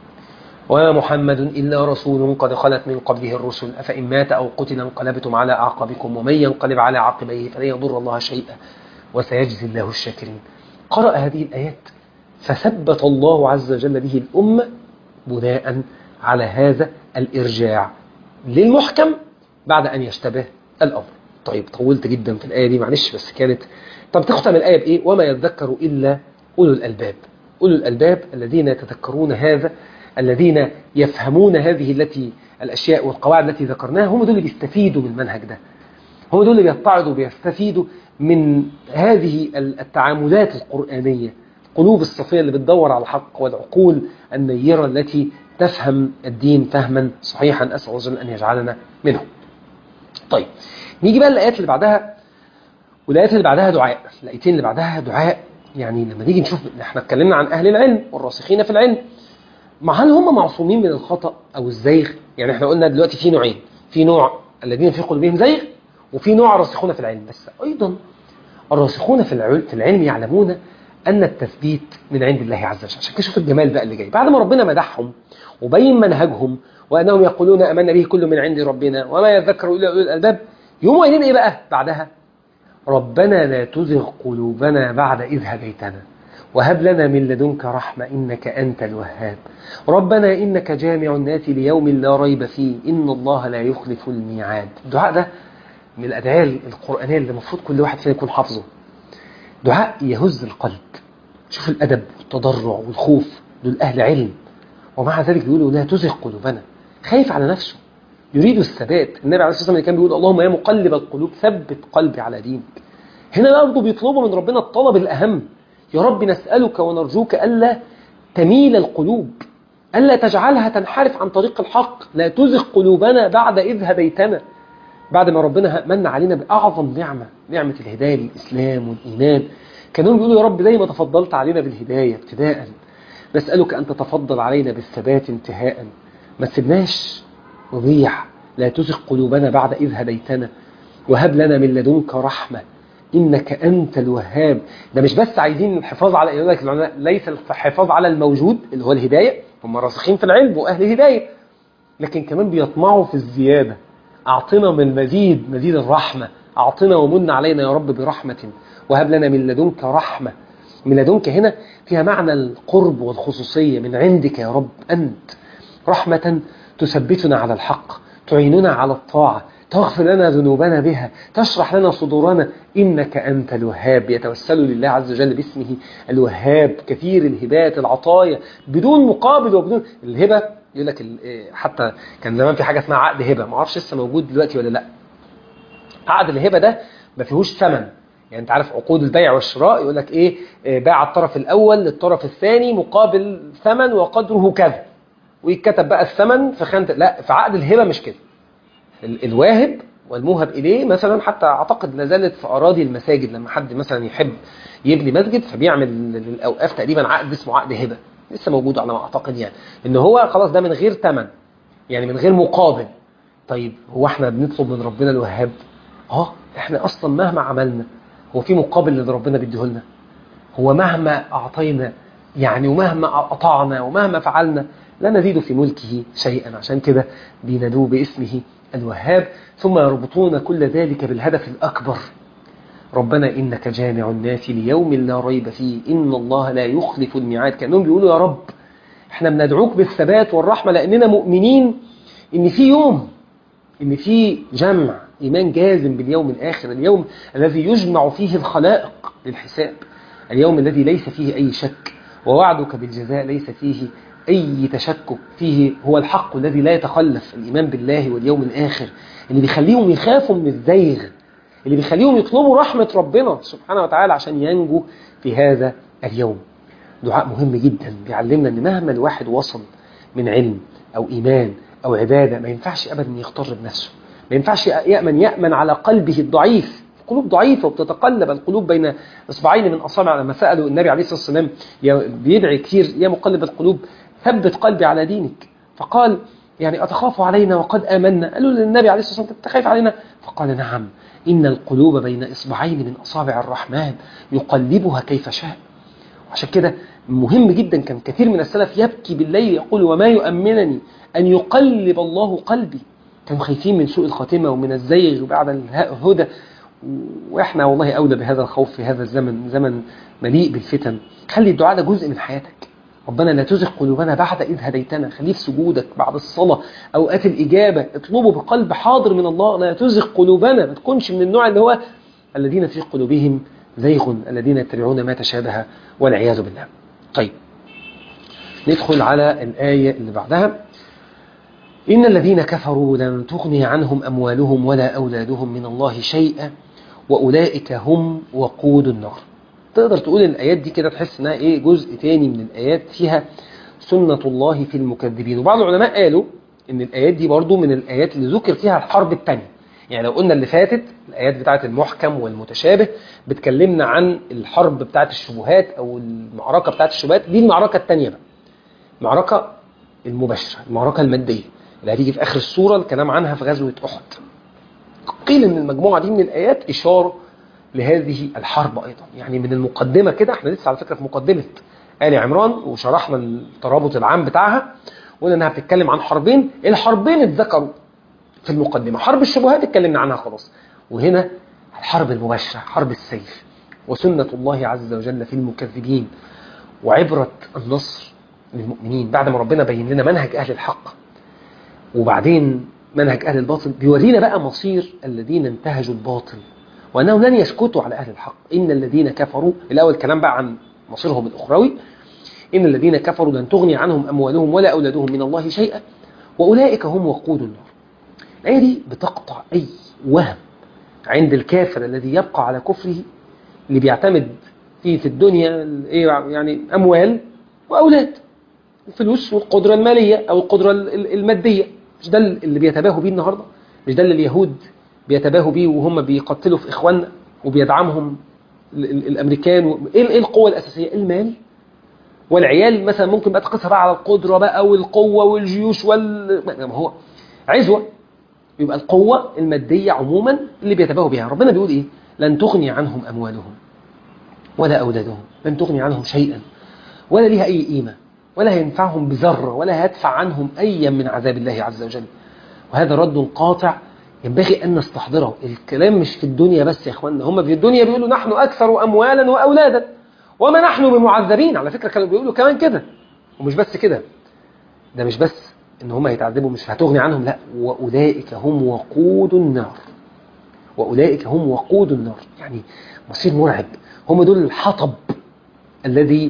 وما محمد إلا رسول قد خلت من قبله الرسل أفإن مات أو قتل انقلبتم على أعقابكم ومن ينقلب على عقبيه فلن يضر الله شيئا وسيجزي الله الشاكرين قرأ هذه الآيات فثبت الله عز وجل به الأمة بناء على هذا الإرجاع للمحكم بعد أن يشتبه الأمر طيب طولت جدا في الآية دي معلش بس كانت طب تختم الآية بإيه وما يذكر إلا أولو الألباب أولو الألباب الذين يتذكرون هذا الذين يفهمون هذه التي الأشياء والقواعد التي ذكرناها هم دول اللي بيستفيدوا من المنهج ده هم دول اللي بيتعظوا وبيستفيدوا من هذه التعاملات القرآنية القلوب الصفية اللي بتدور على الحق والعقول النيرة التي تفهم الدين فهما صحيحا أسأل الله أن يجعلنا منهم طيب نيجي بقى الآيات اللي بعدها والآيات اللي بعدها دعاء الآيتين اللي بعدها دعاء يعني لما نيجي نشوف احنا اتكلمنا عن أهل العلم والراسخين في العلم ما هل هم معصومين من الخطأ أو الزيغ يعني احنا قلنا دلوقتي في نوعين في نوع الذين في قلوبهم زيغ وفي نوع الراسخون في العلم بس أيضا الراسخون في العلم, في العلم يعلمون أن التثبيت من عند الله عز وجل عشان كده شوف الجمال بقى اللي جاي بعد ما ربنا مدحهم وبين منهجهم وأنهم يقولون أمنا به كل من عند ربنا وما يذكر إلا أولي الألباب يوم قايلين إيه بقى بعدها ربنا لا تزغ قلوبنا بعد إذ هديتنا وهب لنا من لدنك رحمة إنك أنت الوهاب ربنا إنك جامع الناس ليوم لا ريب فيه إن الله لا يخلف الميعاد الدعاء ده من الأدعية القرآنية اللي المفروض كل واحد فينا يكون حافظه دعاء يهز القلب شوف الأدب والتضرع والخوف دول أهل علم ومع ذلك بيقولوا لا تزغ قلوبنا خايف على نفسه يريد الثبات النبي عليه الصلاة والسلام اللي كان بيقول اللهم يا مقلب القلوب ثبت قلبي على دينك هنا برضه بيطلبوا من ربنا الطلب الأهم يا رب نسألك ونرجوك ألا تميل القلوب ألا تجعلها تنحرف عن طريق الحق لا تزغ قلوبنا بعد إذ هديتنا بعد ما ربنا من علينا بأعظم نعمة نعمة الهداية للإسلام والإيمان كانوا بيقولوا يا رب زي ما تفضلت علينا بالهداية ابتداء نسألك أن تتفضل علينا بالثبات انتهاء ما تسيبناش نضيع لا تزغ قلوبنا بعد إذ هديتنا وهب لنا من لدنك رحمة إنك أنت الوهاب ده مش بس عايزين الحفاظ على يقول لك العلماء ليس الحفاظ على الموجود اللي هو الهداية هم راسخين في العلم وأهل هداية لكن كمان بيطمعوا في الزيادة أعطنا من مزيد مزيد الرحمة أعطنا ومن علينا يا رب برحمة وهب لنا من لدنك رحمة من لدنك هنا فيها معنى القرب والخصوصية من عندك يا رب أنت رحمة تثبتنا على الحق تعيننا على الطاعة تغفر لنا ذنوبنا بها تشرح لنا صدورنا إنك أنت الوهاب يتوسل لله عز وجل باسمه الوهاب كثير الهبات العطايا بدون مقابل وبدون الهبة يقول لك حتى كان زمان في حاجة اسمها عقد هبة ما اعرفش لسه موجود دلوقتي ولا لا عقد الهبة ده ما فيهوش ثمن يعني انت عارف عقود البيع والشراء يقول لك ايه باع الطرف الاول للطرف الثاني مقابل ثمن وقدره كذا ويتكتب بقى الثمن في خانه لا في عقد الهبه مش كده الواهب والموهب اليه مثلا حتى اعتقد لا زالت في اراضي المساجد لما حد مثلا يحب يبني مسجد فبيعمل للاوقاف تقريبا عقد اسمه عقد هبه لسه موجود على ما اعتقد يعني ان هو خلاص ده من غير ثمن يعني من غير مقابل طيب هو احنا بنطلب من ربنا الوهاب اه احنا اصلا مهما عملنا هو في مقابل اللي ربنا بيديه لنا هو مهما اعطينا يعني ومهما اطعنا ومهما فعلنا لا نزيد في ملكه شيئا عشان كده بينادوه باسمه الوهاب ثم يربطون كل ذلك بالهدف الأكبر ربنا إنك جامع الناس ليوم لا ريب فيه إن الله لا يخلف الميعاد كأنهم بيقولوا يا رب احنا بندعوك بالثبات والرحمة لأننا مؤمنين إن في يوم إن في جمع إيمان جازم باليوم الآخر اليوم الذي يجمع فيه الخلائق للحساب اليوم الذي ليس فيه أي شك ووعدك بالجزاء ليس فيه أي تشكك فيه هو الحق الذي لا يتخلف الإيمان بالله واليوم الآخر اللي بيخليهم يخافوا من الزيغ اللي بيخليهم يطلبوا رحمة ربنا سبحانه وتعالى عشان ينجوا في هذا اليوم دعاء مهم جدا بيعلمنا أن مهما الواحد وصل من علم أو إيمان أو عبادة ما ينفعش أبدا يغتر بنفسه ما ينفعش يأمن يأمن على قلبه الضعيف القلوب ضعيفة وبتتقلب القلوب بين إصبعين من أصابع لما سألوا النبي عليه الصلاة والسلام بيدعي كثير يا مقلب القلوب ثبت قلبي على دينك فقال يعني أتخاف علينا وقد آمنا قالوا للنبي عليه الصلاة والسلام تخاف علينا فقال نعم إن القلوب بين إصبعين من أصابع الرحمن يقلبها كيف شاء عشان كده مهم جدا كان كثير من السلف يبكي بالليل يقول وما يؤمنني أن يقلب الله قلبي كانوا خايفين من سوء الخاتمة ومن الزيغ بعد الهدى واحنا والله أولى بهذا الخوف في هذا الزمن زمن مليء بالفتن خلي الدعاء ده جزء من حياتك ربنا لا تزغ قلوبنا بعد إذ هديتنا خليه في سجودك بعد الصلاة أوقات الإجابة اطلبه بقلب حاضر من الله لا تزغ قلوبنا ما تكونش من النوع اللي هو الذين في قلوبهم زيغ الذين يتبعون ما تشابه والعياذ بالله طيب ندخل على الآية اللي بعدها إن الذين كفروا لن تغني عنهم أموالهم ولا أولادهم من الله شيئا وأولئك هم وقود النار تقدر تقول الآيات دي كده تحس إنها إيه جزء تاني من الآيات فيها سنة الله في المكذبين وبعض العلماء قالوا إن الآيات دي برضو من الآيات اللي ذكر فيها الحرب التانية يعني لو قلنا اللي فاتت الآيات بتاعة المحكم والمتشابه بتكلمنا عن الحرب بتاعة الشبهات أو المعركة بتاعة الشبهات دي المعركة التانية بقى المعركة المباشرة المعركة المادية اللي هتيجي في آخر السورة الكلام عنها في غزوة أحد قيل إن المجموعة دي من الآيات إشارة لهذه الحرب أيضا يعني من المقدمة كده احنا لسه على فكرة في مقدمة آل عمران وشرحنا الترابط العام بتاعها وقلنا انها بتتكلم عن حربين الحربين اتذكروا في المقدمة حرب الشبهات اتكلمنا عنها خلاص وهنا الحرب المباشرة حرب السيف وسنة الله عز وجل في المكذبين وعبرة النصر للمؤمنين بعد ما ربنا بين لنا منهج أهل الحق وبعدين منهج أهل الباطل بيورينا بقى مصير الذين انتهجوا الباطل وأنهم لن يسكتوا على أهل الحق إن الذين كفروا الأول كلام بقى عن مصيرهم الأخروي إن الذين كفروا لن تغني عنهم أموالهم ولا أولادهم من الله شيئا وأولئك هم وقود النار الآية دي بتقطع أي وهم عند الكافر الذي يبقى على كفره اللي بيعتمد فيه في الدنيا إيه يعني أموال وأولاد الفلوس والقدرة المالية أو القدرة المادية مش ده اللي بيتباهوا بيه النهاردة مش ده اللي اليهود بيتباهوا بيه وهم بيقتلوا في إخواننا وبيدعمهم الأمريكان إيه القوة الأساسية المال والعيال مثلا ممكن بقى تقيسها بقى على القدرة بقى والقوة والجيوش وال ما هو عزوة يبقى القوة المادية عموما اللي بيتباهوا بها ربنا بيقول إيه لن تغني عنهم أموالهم ولا أولادهم لن تغني عنهم شيئا ولا ليها أي قيمة ولا هينفعهم بذرة ولا هيدفع عنهم أيا من عذاب الله عز وجل وهذا رد قاطع ينبغي أن نستحضره الكلام مش في الدنيا بس يا أخواننا هم في الدنيا بيقولوا نحن أكثر أموالا وأولادا وما نحن بمعذبين على فكرة كانوا بيقولوا كمان كده ومش بس كده ده مش بس ان هم هيتعذبوا مش هتغني عنهم لا وأولئك هم وقود النار وأولئك هم وقود النار يعني مصير مرعب هم دول الحطب الذي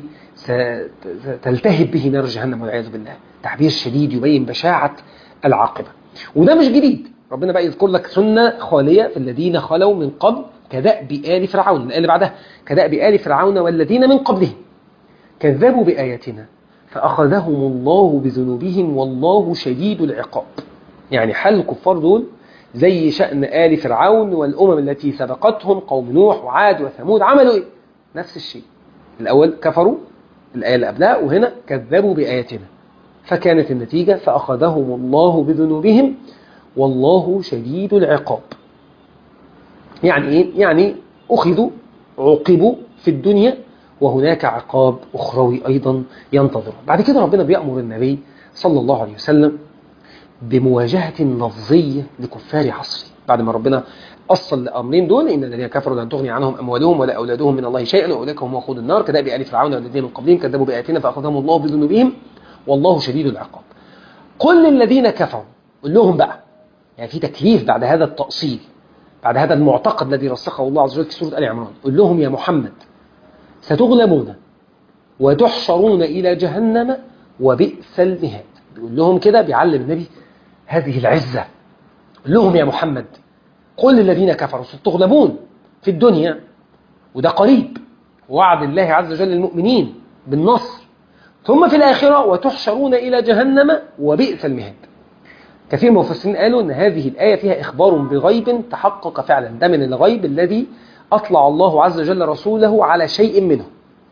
ستلتهب به نار جهنم والعياذ بالله تعبير شديد يبين بشاعة العاقبة وده مش جديد ربنا بقى يذكر لك سنة خالية في الذين خلوا من قبل كدأب آل فرعون الآية اللي بعدها كدأب آل فرعون والذين من قبلهم كذبوا بآياتنا فأخذهم الله بذنوبهم والله شديد العقاب يعني حال الكفار دول زي شأن آل فرعون والأمم التي سبقتهم قوم نوح وعاد وثمود عملوا إيه؟ نفس الشيء الأول كفروا الآية اللي قبلها وهنا كذبوا بآياتنا فكانت النتيجة فأخذهم الله بذنوبهم والله شديد العقاب يعني إيه؟ يعني أخذوا عوقبوا في الدنيا وهناك عقاب أخروي أيضا ينتظر بعد كده ربنا بيأمر النبي صلى الله عليه وسلم بمواجهة لفظية لكفار عصره بعد ما ربنا أصل الأمرين دول إن الذين كفروا لن تغني عنهم أموالهم ولا أولادهم من الله شيئا وأولئك هم وقود النار كداب آل فرعون والذين من قبلهم كذبوا بآياتنا فأخذهم الله بذنوبهم والله شديد العقاب كل الذين كفروا قل لهم بقى يعني في تكليف بعد هذا التأصيل بعد هذا المعتقد الذي رسخه الله عز وجل في سورة آل عمران قل لهم يا محمد ستغلبون وتحشرون إلى جهنم وبئس المهاد بيقول لهم كده بيعلم النبي هذه العزة قل لهم يا محمد قل للذين كفروا ستغلبون في الدنيا وده قريب وعد الله عز وجل للمؤمنين بالنصر ثم في الآخرة وتحشرون إلى جهنم وبئس المهاد كثير من المفسرين قالوا أن هذه الآية فيها إخبار بغيب تحقق فعلا ده من الغيب الذي أطلع الله عز وجل رسوله على شيء منه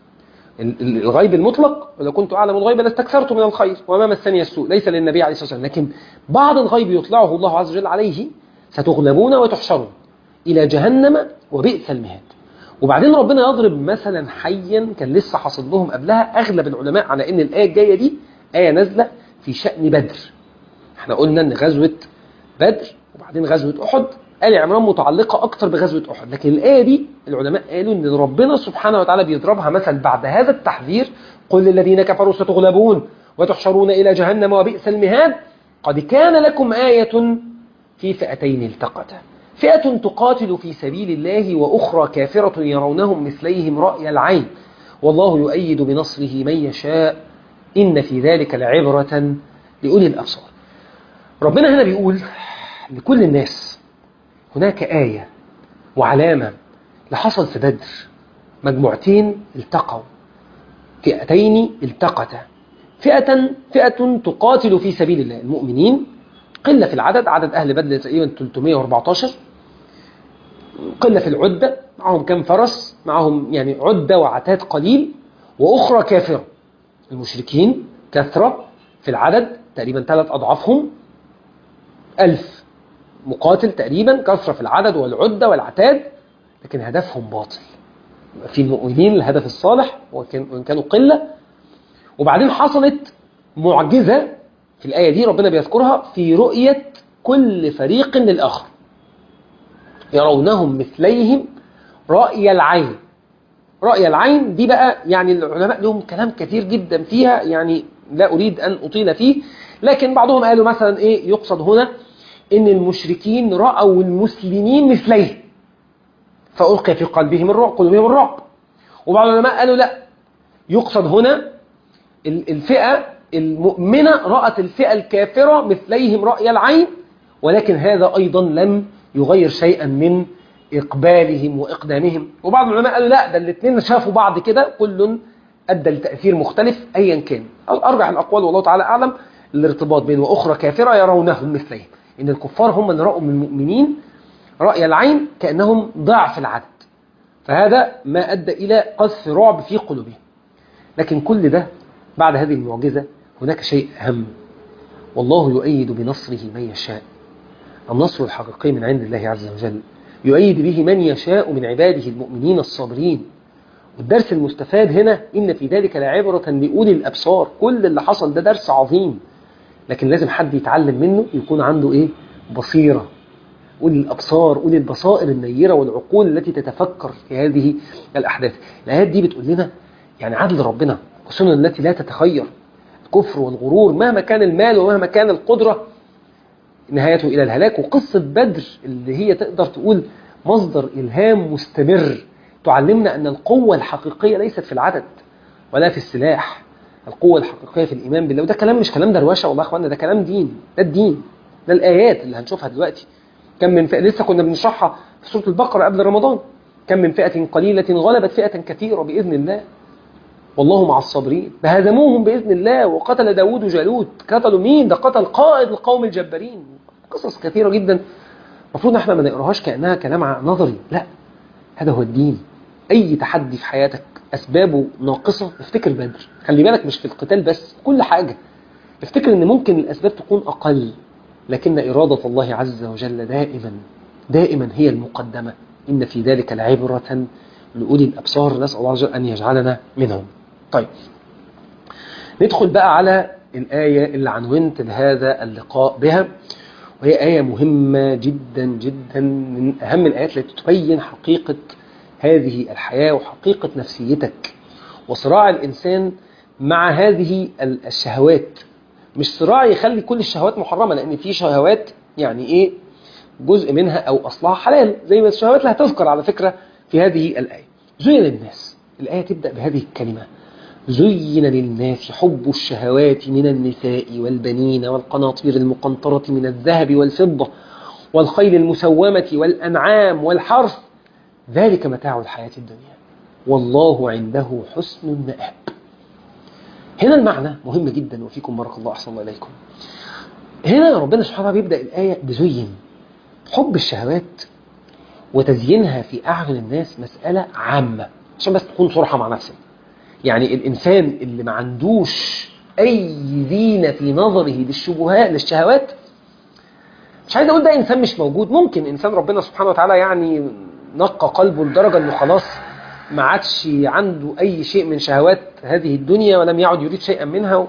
الغيب المطلق ولو كنت أعلم الغيب لاستكثرت من الخير وما مسني السوء ليس للنبي عليه الصلاة والسلام لكن بعض الغيب يطلعه الله عز وجل عليه ستغلبون وتحشرون إلى جهنم وبئس المهاد وبعدين ربنا يضرب مثلا حيا كان لسه حاصل لهم قبلها أغلب العلماء على أن الآية الجاية دي آية نازلة في شأن بدر احنا قلنا أن غزوة بدر وبعدين غزوة أحد آل عمران متعلقة أكتر بغزوة أحد لكن الآية دي العلماء قالوا أن ربنا سبحانه وتعالى بيضربها مثل بعد هذا التحذير قل للذين كفروا ستغلبون وتحشرون إلى جهنم وبئس المهاد قد كان لكم آية في فئتين التقتا فئة تقاتل في سبيل الله وأخرى كافرة يرونهم مثليهم رأي العين والله يؤيد بنصره من يشاء إن في ذلك لعبرة لأولي الأبصار ربنا هنا بيقول لكل الناس هناك آية وعلامة لحصل في بدر مجموعتين التقوا فئتين التقتا فئة فئة تقاتل في سبيل الله المؤمنين قلة في العدد عدد أهل بدر تقريبا 314 قلة في العدة معهم كم فرس معهم يعني عدة وعتاد قليل وأخرى كافرة المشركين كثرة في العدد تقريبا ثلاث أضعافهم ألف مقاتل تقريبا كثرة في العدد والعدة والعتاد لكن هدفهم باطل في المؤمنين الهدف الصالح وإن كانوا قلة وبعدين حصلت معجزة في الآية دي ربنا بيذكرها في رؤية كل فريق للآخر يرونهم مثليهم رأي العين رأي العين دي بقى يعني العلماء لهم كلام كثير جدا فيها يعني لا أريد أن أطيل فيه لكن بعضهم قالوا مثلا إيه يقصد هنا إن المشركين رأوا المسلمين مثليه فألقي في قلبهم الرعب قلوبهم الرعب وبعض العلماء قالوا لا يقصد هنا الفئة المؤمنة رأت الفئة الكافرة مثليهم رأي العين ولكن هذا أيضا لم يغير شيئا من إقبالهم وإقدامهم وبعض العلماء قالوا لا ده الاثنين شافوا بعض كده كل أدى لتأثير مختلف أيا كان أرجح الأقوال والله تعالى أعلم الارتباط بين وأخرى كافرة يرونهم مثلهم إن الكفار هم اللي رأوا من المؤمنين رأي العين كأنهم ضعف العدد فهذا ما أدى إلى قذف رعب في قلوبهم لكن كل ده بعد هذه المعجزة هناك شيء أهم والله يؤيد بنصره من يشاء النصر الحقيقي من عند الله عز وجل يؤيد به من يشاء من عباده المؤمنين الصابرين والدرس المستفاد هنا إن في ذلك لعبرة لأولي الأبصار كل اللي حصل ده درس عظيم لكن لازم حد يتعلم منه يكون عنده إيه بصيرة أولي الأبصار أولي البصائر النيرة والعقول التي تتفكر في هذه الأحداث الآيات دي بتقول لنا يعني عدل ربنا والسنن التي لا تتخير الكفر والغرور مهما كان المال ومهما كان القدرة نهايته إلى الهلاك وقصة بدر اللي هي تقدر تقول مصدر إلهام مستمر تعلمنا أن القوة الحقيقية ليست في العدد ولا في السلاح القوة الحقيقية في الإيمان بالله وده كلام مش كلام دروشة والله أخوانا ده كلام دين ده الدين ده الآيات اللي هنشوفها دلوقتي كم من فئة لسه كنا بنشرحها في سورة البقرة قبل رمضان كم من فئة قليلة غلبت فئة كثيرة بإذن الله والله مع الصابرين فهزموهم بإذن الله وقتل داود جالوت قتلوا مين ده قتل قائد القوم الجبارين قصص كثيرة جدا المفروض احنا ما نقراهاش كأنها كلام نظري لا هذا هو الدين أي تحدي في حياتك أسبابه ناقصة افتكر بدر خلي بالك مش في القتال بس كل حاجة افتكر ان ممكن الأسباب تكون أقل لكن إرادة الله عز وجل دائما دائما هي المقدمة إن في ذلك لعبرة لأولي الأبصار نسأل الله عز وجل أن يجعلنا منهم طيب ندخل بقى على الآية اللي عنونت لهذا اللقاء بها وهي آية مهمة جدا جدا من أهم الآيات التي تبين حقيقة هذه الحياة وحقيقة نفسيتك وصراع الإنسان مع هذه الشهوات مش صراع يخلي كل الشهوات محرمة لأن في شهوات يعني إيه جزء منها أو أصلها حلال زي ما الشهوات اللي هتذكر على فكرة في هذه الآية زين للناس الآية تبدأ بهذه الكلمة زين للناس حب الشهوات من النساء والبنين والقناطير المقنطرة من الذهب والفضة والخيل المسومة والأنعام والحرث ذلك متاع الحياة الدنيا والله عنده حسن المآب هنا المعنى مهم جدا وفيكم بارك الله أحسن الله إليكم هنا ربنا سبحانه وتعالى بيبدأ الآية بزين حب الشهوات وتزيينها في أعين الناس مسألة عامة عشان بس تكون صرحة مع نفسك يعني الإنسان اللي ما عندوش أي زينة في نظره للشبهات للشهوات مش عايز أقول ده إنسان مش موجود ممكن إنسان ربنا سبحانه وتعالى يعني نقى قلبه لدرجة إنه خلاص ما عادش عنده أي شيء من شهوات هذه الدنيا ولم يعد يريد شيئا منها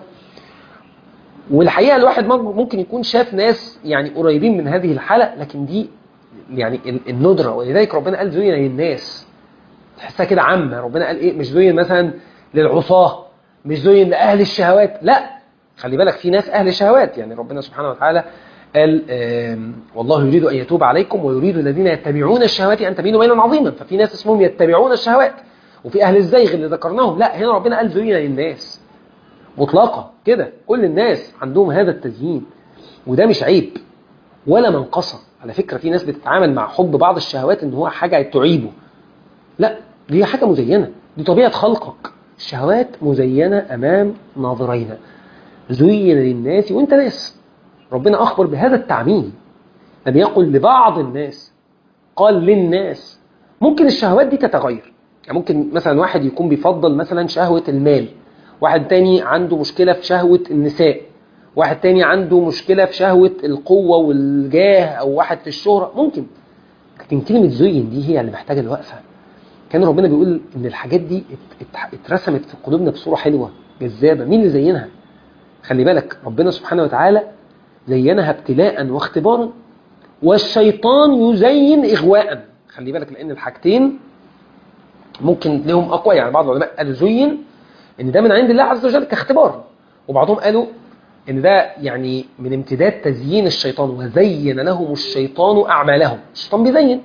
والحقيقة الواحد ممكن يكون شاف ناس يعني قريبين من هذه الحالة لكن دي يعني الندرة ولذلك ربنا قال زين للناس تحسها كده عامة ربنا قال إيه مش زين مثلا للعصاة مش زين لأهل الشهوات لا خلي بالك في ناس أهل الشهوات يعني ربنا سبحانه وتعالى قال والله يريد أن يتوب عليكم ويريد الذين يتبعون الشهوات أن تميلوا ميلا عظيما ففي ناس اسمهم يتبعون الشهوات وفي أهل الزيغ اللي ذكرناهم لا هنا ربنا قال زين للناس مطلقة كده كل الناس عندهم هذا التزيين وده مش عيب ولا منقصة على فكرة في ناس بتتعامل مع حب بعض الشهوات ان هو حاجة تعيبه لا دي حاجة مزينة دي طبيعة خلقك الشهوات مزينة أمام ناظرينا زين للناس وانت ناس ربنا أخبر بهذا التعميم لم يقل لبعض الناس قال للناس ممكن الشهوات دي تتغير يعني ممكن مثلا واحد يكون بيفضل مثلا شهوة المال واحد تاني عنده مشكلة في شهوة النساء واحد تاني عنده مشكلة في شهوة القوة والجاه أو واحد في الشهرة ممكن لكن كلمة زين دي هي اللي محتاجة الوقفة كان ربنا بيقول إن الحاجات دي اترسمت في قلوبنا بصورة حلوة جذابة مين اللي زينها خلي بالك ربنا سبحانه وتعالى زينها ابتلاء واختبارا والشيطان يزين إغواء خلي بالك لأن الحاجتين ممكن لهم أقوى يعني بعض العلماء قالوا زين ان ده من عند الله عز وجل كاختبار وبعضهم قالوا ان ده يعني من امتداد تزيين الشيطان وزين لهم الشيطان اعمالهم الشيطان بيزين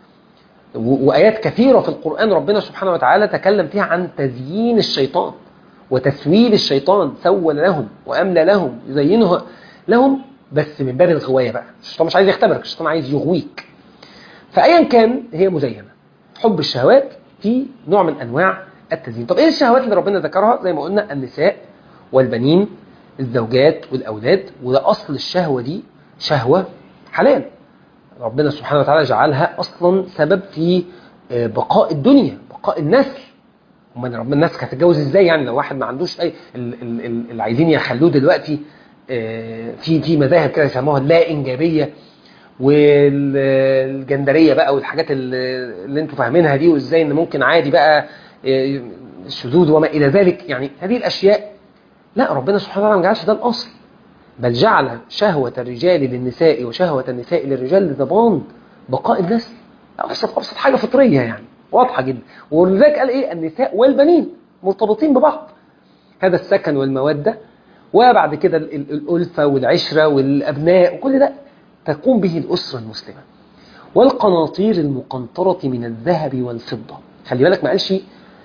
وايات كثيره في القران ربنا سبحانه وتعالى تكلم فيها عن تزيين الشيطان وتسويل الشيطان سول لهم واملى لهم يزينه لهم بس من باب الغوايه بقى الشيطان مش عايز يختبرك الشيطان عايز يغويك فايا كان هي مزينه حب الشهوات في نوع من انواع التزيين طب ايه الشهوات اللي ربنا ذكرها زي ما قلنا النساء والبنين الزوجات والاولاد وده اصل الشهوه دي شهوه حلال ربنا سبحانه وتعالى جعلها اصلا سبب في بقاء الدنيا بقاء النسل امال ربنا الناس هتتجوز ازاي يعني لو واحد ما عندوش اي اللي عايزين يخلوه دلوقتي في في مذاهب كده يسموها اللا انجابيه والجندريه بقى والحاجات اللي انتوا فاهمينها دي وازاي ان ممكن عادي بقى الشذوذ وما إلى ذلك يعني هذه الأشياء لا ربنا سبحانه وتعالى ما جعلش ده الأصل بل جعل شهوة الرجال للنساء وشهوة النساء للرجال لضمان بقاء النسل أبسط أبسط حاجة فطرية يعني واضحة جدا ولذلك قال إيه النساء والبنين مرتبطين ببعض هذا السكن والمودة وبعد كده الألفة والعشرة والأبناء وكل ده تقوم به الأسرة المسلمة والقناطير المقنطرة من الذهب والفضة خلي بالك ما قالش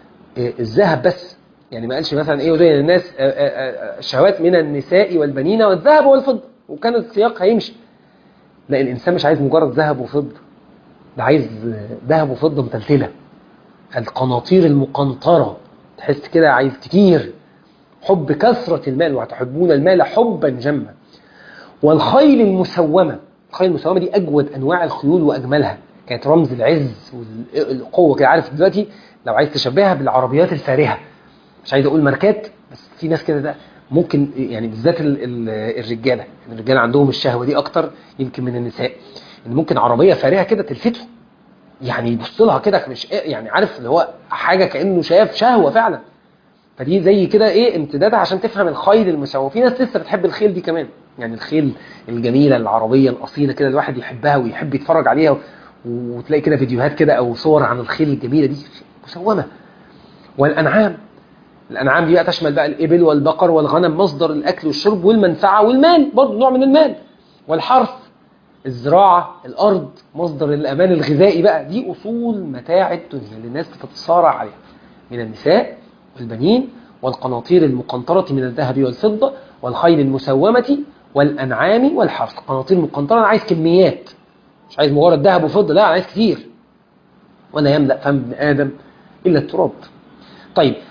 الذهب بس يعني ما قالش مثلا ايه وزي الناس شهوات من النساء والبنين والذهب والفضة وكان السياق هيمشي لا الانسان مش عايز مجرد ذهب وفضة ده عايز ذهب وفضة متلتلة القناطير المقنطرة تحس كده عايز كتير حب كثرة المال وتحبون المال حبا جما والخيل المسومة الخيل المسومة دي أجود أنواع الخيول وأجملها كانت رمز العز والقوة كده عارف دلوقتي لو عايز تشبهها بالعربيات الفارهة مش عايز أقول ماركات بس في ناس كده ده ممكن يعني بالذات الرجالة الرجالة عندهم الشهوة دي أكتر يمكن من النساء إن ممكن عربية فارهة كده تلفته يعني يبص لها كده مش يعني عارف اللي هو حاجة كأنه شاف شهوة فعلا فدي زي كده ايه امتدادها عشان تفهم الخيل المسوى في ناس لسه بتحب الخيل دي كمان يعني الخيل الجميلة العربية الأصيلة كده الواحد يحبها ويحب يتفرج عليها وتلاقي كده فيديوهات كده أو صور عن الخيل الجميلة دي مسومة والأنعام الأنعام دي بقى تشمل بقى الإبل والبقر والغنم مصدر الأكل والشرب والمنفعة والمال برضه نوع من المال والحرث الزراعة الأرض مصدر الأمان الغذائي بقى دي أصول متاع الدنيا اللي الناس بتتصارع عليها من النساء والبنين والقناطير المقنطرة من الذهب والفضة والخيل المسومة والأنعام والحرث قناطير مقنطرة أنا عايز كميات مش عايز مجرد ذهب وفضة لا أنا عايز كتير وأنا يملأ فم ابن آدم إلا التراب طيب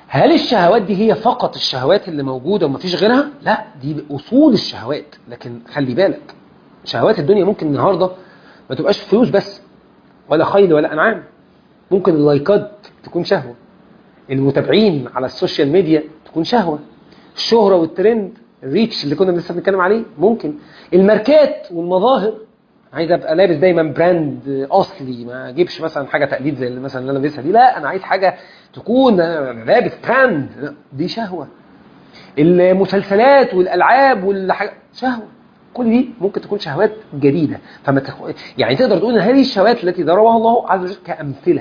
هل الشهوات دي هي فقط الشهوات اللي موجودة ومفيش غيرها؟ لا دي أصول الشهوات لكن خلي بالك شهوات الدنيا ممكن النهاردة ما تبقاش فلوس بس ولا خيل ولا أنعام ممكن اللايكات تكون شهوة المتابعين على السوشيال ميديا تكون شهوة الشهرة والترند الريتش اللي كنا لسه بنتكلم عليه ممكن الماركات والمظاهر عايز ابقى لابس دايما براند اصلي ما اجيبش مثلا حاجه تقليد زي اللي مثلا اللي انا لابسها دي لا انا عايز حاجه تكون أنا لابس براند لا، دي شهوه المسلسلات والالعاب والحاجات شهوه كل دي ممكن تكون شهوات جديده فما تخ... يعني تقدر تقول ان هذه الشهوات التي ضربها الله عز وجل كامثله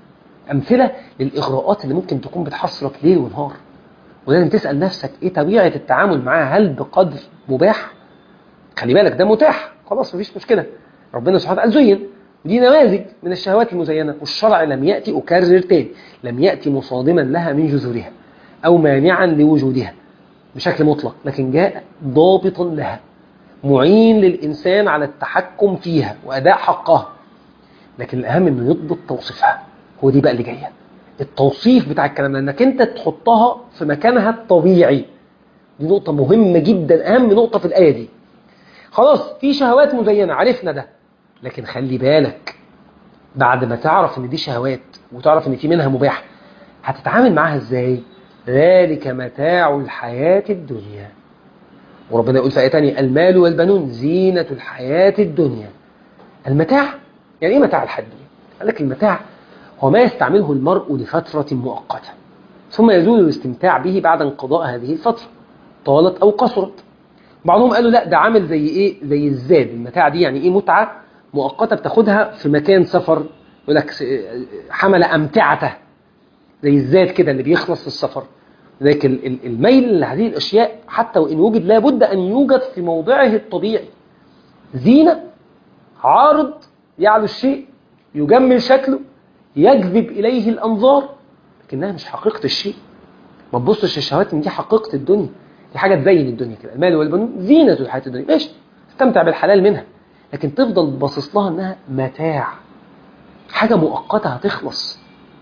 امثله للاغراءات اللي ممكن تكون بتحصلك ليل ونهار ولازم تسال نفسك ايه طبيعه التعامل معاها هل بقدر مباح خلي بالك ده متاح خلاص مفيش مشكله ربنا سبحانه وتعالى زين دي نماذج من الشهوات المزينه والشرع لم ياتي اكرر تاني لم ياتي مصادما لها من جذورها او مانعا لوجودها بشكل مطلق لكن جاء ضابطا لها معين للانسان على التحكم فيها واداء حقها لكن الاهم انه يضبط توصيفها هو دي بقى اللي جايه التوصيف بتاع الكلام ده انك انت تحطها في مكانها الطبيعي دي نقطه مهمه جدا اهم نقطه في الايه دي خلاص في شهوات مزينه عرفنا ده لكن خلي بالك بعد ما تعرف ان دي شهوات وتعرف ان في منها مباح هتتعامل معاها ازاي ذلك متاع الحياة الدنيا وربنا يقول في آية تانية المال والبنون زينة الحياة الدنيا المتاع يعني ايه متاع الحياة الدنيا قال لك المتاع هو ما يستعمله المرء لفترة مؤقتة ثم يزول الاستمتاع به بعد انقضاء هذه الفترة طالت أو قصرت بعضهم قالوا لا ده عامل زي ايه زي الزاد المتاع دي يعني ايه متعة مؤقتة بتاخدها في مكان سفر يقول لك حمل أمتعته زي الزاد كده اللي بيخلص في السفر لكن الميل لهذه الأشياء حتى وإن وجد لابد أن يوجد في موضعه الطبيعي زينة عارض يعلو الشيء يجمل شكله يجذب إليه الأنظار لكنها مش حقيقة الشيء ما تبصش الشهوات ان دي حقيقة الدنيا دي حاجة تزين الدنيا كده المال والبنون زينة الحياة الدنيا ماشي استمتع بالحلال منها لكن تفضل باصص لها انها متاع حاجة مؤقتة هتخلص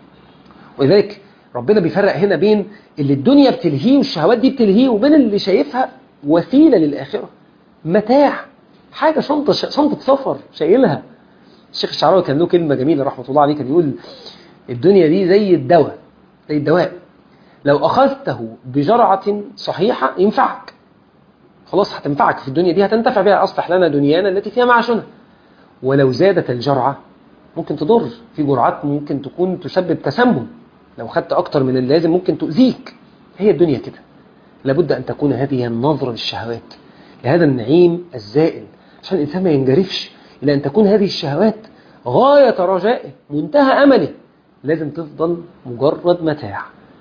ولذلك ربنا بيفرق هنا بين اللي الدنيا بتلهيه والشهوات دي بتلهيه وبين اللي شايفها وسيلة للآخرة متاع حاجة شنطة شنطة سفر شايلها الشيخ الشعراوي كان له كلمة جميلة رحمة الله عليه كان يقول الدنيا دي زي الدواء زي الدواء لو أخذته بجرعة صحيحة ينفعك خلاص هتنفعك في الدنيا دي هتنتفع بها أصلح لنا دنيانا التي فيها معاشنا ولو زادت الجرعة ممكن تضر في جرعات ممكن تكون تسبب تسمم لو خدت أكتر من اللازم ممكن تؤذيك هي الدنيا كده لابد أن تكون هذه النظرة للشهوات لهذا النعيم الزائل عشان الإنسان ما ينجرفش إلى أن تكون هذه الشهوات غاية رجائه منتهى أمله لازم تفضل مجرد متاع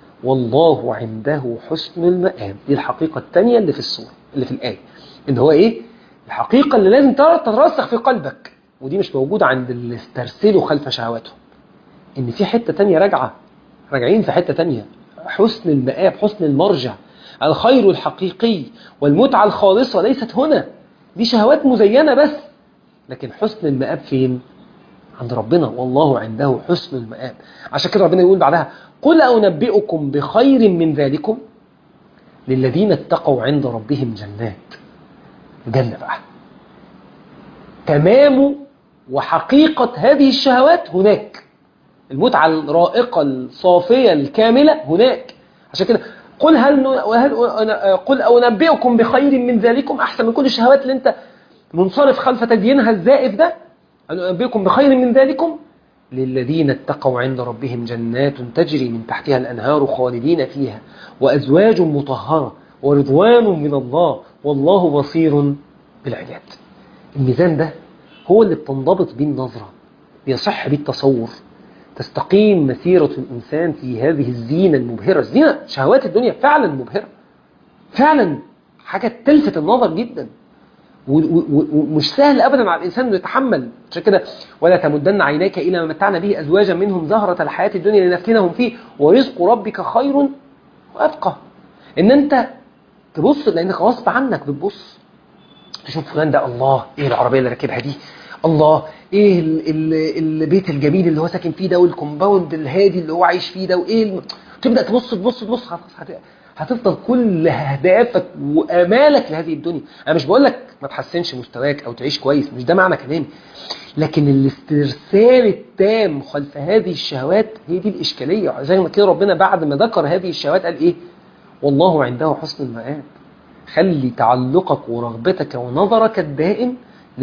والله عنده حسن المآب دي الحقيقة الثانية اللي في السورة اللي في الآية إن هو إيه الحقيقة اللي لازم تترسخ في قلبك ودي مش موجودة عند اللي استرسلوا خلف شهواتهم إن في حتة تانية راجعة راجعين في حتة تانية حسن المآب حسن المرجع الخير الحقيقي والمتعة الخالصة ليست هنا دي شهوات مزينة بس لكن حسن المآب فين عند ربنا والله عنده حسن المآب عشان كده ربنا يقول بعدها قل أنبئكم بخير من ذلكم للذين اتقوا عند ربهم جنات جنة بقى تمام وحقيقة هذه الشهوات هناك المتعة الرائقة الصافية الكاملة هناك عشان كده قل هل, هل قل أنبئكم بخير من ذلكم أحسن من كل الشهوات اللي أنت منصرف خلف تدينها الزائف ده أن أنبئكم بخير من ذلكم للذين اتقوا عند ربهم جنات تجري من تحتها الأنهار خالدين فيها وأزواج مطهرة ورضوان من الله والله بصير بالعباد الميزان ده هو اللي بتنضبط به النظرة بيصح به التصور تستقيم مسيرة الإنسان في هذه الزينة المبهرة الزينة شهوات الدنيا فعلا مبهرة فعلا حاجة تلفت النظر جدا ومش سهل ابدا على الانسان انه يتحمل عشان كده ولا تمدن عينيك الى ما متعنا به ازواجا منهم زهره الحياه الدنيا لنفتنهم فيه ورزق ربك خير وابقى ان انت تبص لانك غصب عنك بتبص تشوف فلان ده الله ايه العربيه اللي راكبها دي الله ايه ال- ال- البيت الجميل اللي هو ساكن فيه ده والكومباوند الهادي اللي هو عايش فيه ده وايه الم... تبدا تبص تبص تبص خلاص هت... هتفضل كل اهدافك وامالك لهذه الدنيا انا مش بقول لك ما تحسنش مستواك او تعيش كويس مش ده معنى كلامي لكن الاسترسال التام خلف هذه الشهوات هي دي الاشكاليه زي ما كده ربنا بعد ما ذكر هذه الشهوات قال ايه والله عنده حسن المآب خلي تعلقك ورغبتك ونظرك الدائم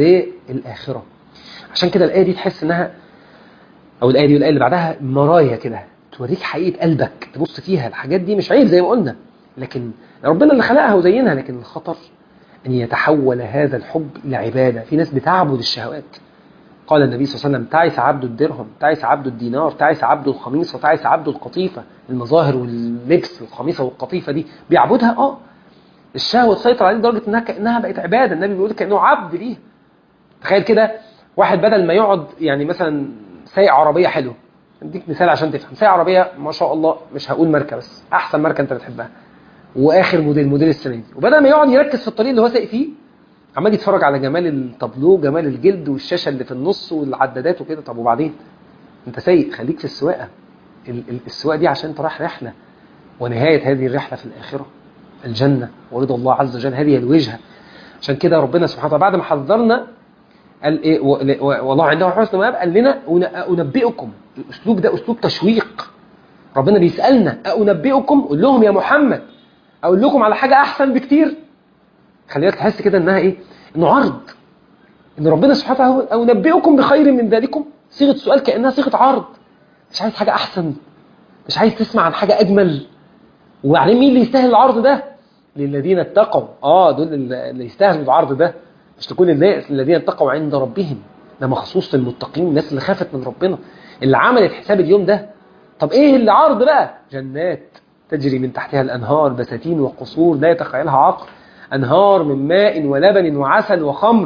للآخرة عشان كده الآية دي تحس إنها أو الآية دي والآية اللي بعدها مرايا كده توريك حقيقة قلبك تبص فيها الحاجات دي مش عيب زي ما قلنا لكن ربنا اللي خلقها وزينها لكن الخطر أن يتحول هذا الحب إلى عبادة في ناس بتعبد الشهوات قال النبي صلى الله عليه وسلم تعس عبد الدرهم تعس عبد الدينار تعس عبد الخميصة تعس عبد القطيفة المظاهر واللبس الخميصة والقطيفة دي بيعبدها اه الشهوة تسيطر عليه لدرجة انها كأنها بقت عبادة النبي بيقول كأنه عبد ليها تخيل كده واحد بدل ما يقعد يعني مثلا سايق عربية حلوه اديك مثال عشان تفهم سايق عربية ما شاء الله مش هقول ماركة بس احسن ماركة انت بتحبها واخر موديل موديل السنة دي وبدل ما يقعد يركز في الطريق اللي هو سايق فيه عمال يتفرج على جمال التابلو جمال الجلد والشاشة اللي في النص والعدادات وكده طب وبعدين انت سايق خليك في السواقة ال- ال- السواقة دي عشان انت رايح رحلة ونهاية هذه الرحلة في الآخرة الجنة ورضا الله عز وجل هذه الوجهة عشان كده ربنا سبحانه وتعالى بعد ما حذرنا قال ايه و- و- والله عنده حسن مآب قال لنا أن- انبئكم الاسلوب ده اسلوب تشويق ربنا بيسالنا انبئكم قول لهم يا محمد اقول لكم على حاجه احسن بكتير خلي بالك تحس كده انها ايه انه عرض ان ربنا سبحانه وتعالى او انبئكم بخير من ذلكم صيغه سؤال كانها صيغه عرض مش عايز حاجه احسن مش عايز تسمع عن حاجه اجمل وبعدين مين اللي يستاهل العرض ده للذين اتقوا اه دول اللي يستاهلوا العرض ده مش لكل الناس الذين اتقوا عند ربهم ده مخصوص للمتقين الناس اللي خافت من ربنا اللي عملت حساب اليوم ده طب ايه اللي عرض بقى جنات تجري من تحتها الانهار بساتين وقصور لا يتخيلها عقل انهار من ماء ولبن وعسل وخمر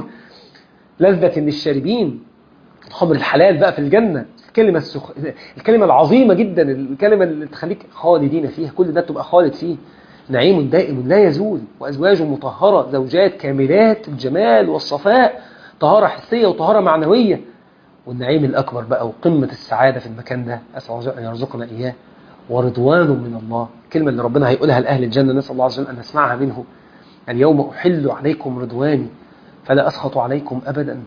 لذة للشاربين الخمر الحلال بقى في الجنة الكلمة السخ... الكلمة العظيمة جدا الكلمة اللي تخليك خالدين فيها كل ده تبقى خالد فيه نعيم دائم لا يزول وأزواج مطهرة زوجات كاملات الجمال والصفاء طهارة حسية وطهارة معنوية والنعيم الأكبر بقى وقمة السعادة في المكان ده أسأل الله أن يرزقنا إياه ورضوان من الله الكلمة اللي ربنا هيقولها لأهل الجنة نسأل الله عز وجل أن نسمعها منه اليوم أحل عليكم رضواني فلا أسخط عليكم أبدا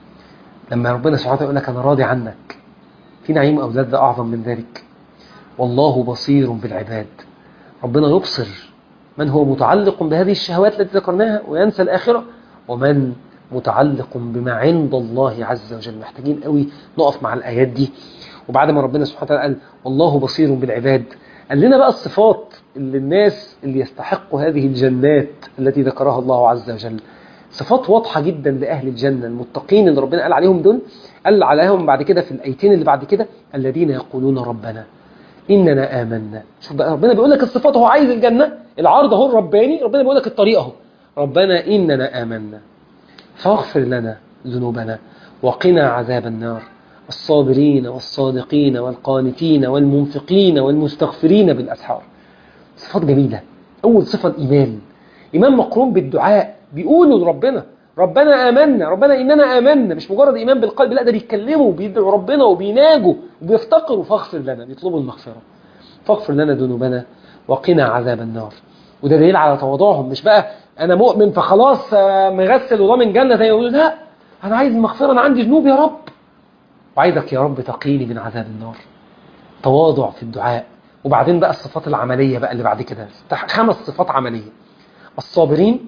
لما ربنا سبحانه وتعالى يقول لك أنا راضي عنك في نعيم أو لذة أعظم من ذلك والله بصير بالعباد ربنا يبصر من هو متعلق بهذه الشهوات التي ذكرناها وينسى الآخرة ومن متعلق بما عند الله عز وجل محتاجين قوي نقف مع الآيات دي وبعد ما ربنا سبحانه وتعالى قال والله بصير بالعباد قال لنا بقى الصفات اللي الناس اللي يستحقوا هذه الجنات التي ذكرها الله عز وجل صفات واضحة جدا لأهل الجنة المتقين اللي ربنا قال عليهم دول قال عليهم بعد كده في الأيتين اللي بعد كده الذين يقولون ربنا إننا آمنا شوف بقى ربنا بيقول لك الصفات هو عايز الجنة العرض اهو الرباني ربنا بيقول لك الطريق اهو ربنا إننا آمنا فاغفر لنا ذنوبنا وقنا عذاب النار الصابرين والصادقين والقانتين والمنفقين والمستغفرين بالأسحار صفات جميلة أول صفة الإيمان إيمان مقرون بالدعاء بيقولوا لربنا ربنا آمنا ربنا إننا آمنا مش مجرد إيمان بالقلب لا ده بيتكلموا بيدعوا ربنا وبيناجوا وبيفتقروا فاغفر لنا بيطلبوا المغفرة فاغفر لنا ذنوبنا وقنا عذاب النار وده دليل على تواضعهم مش بقى أنا مؤمن فخلاص مغسل وضامن جنة زي يقولوا لا أنا عايز المغفرة أنا عندي ذنوب يا رب وعايزك يا رب تقيني من عذاب النار تواضع في الدعاء وبعدين بقى الصفات العملية بقى اللي بعد كده خمس صفات عملية الصابرين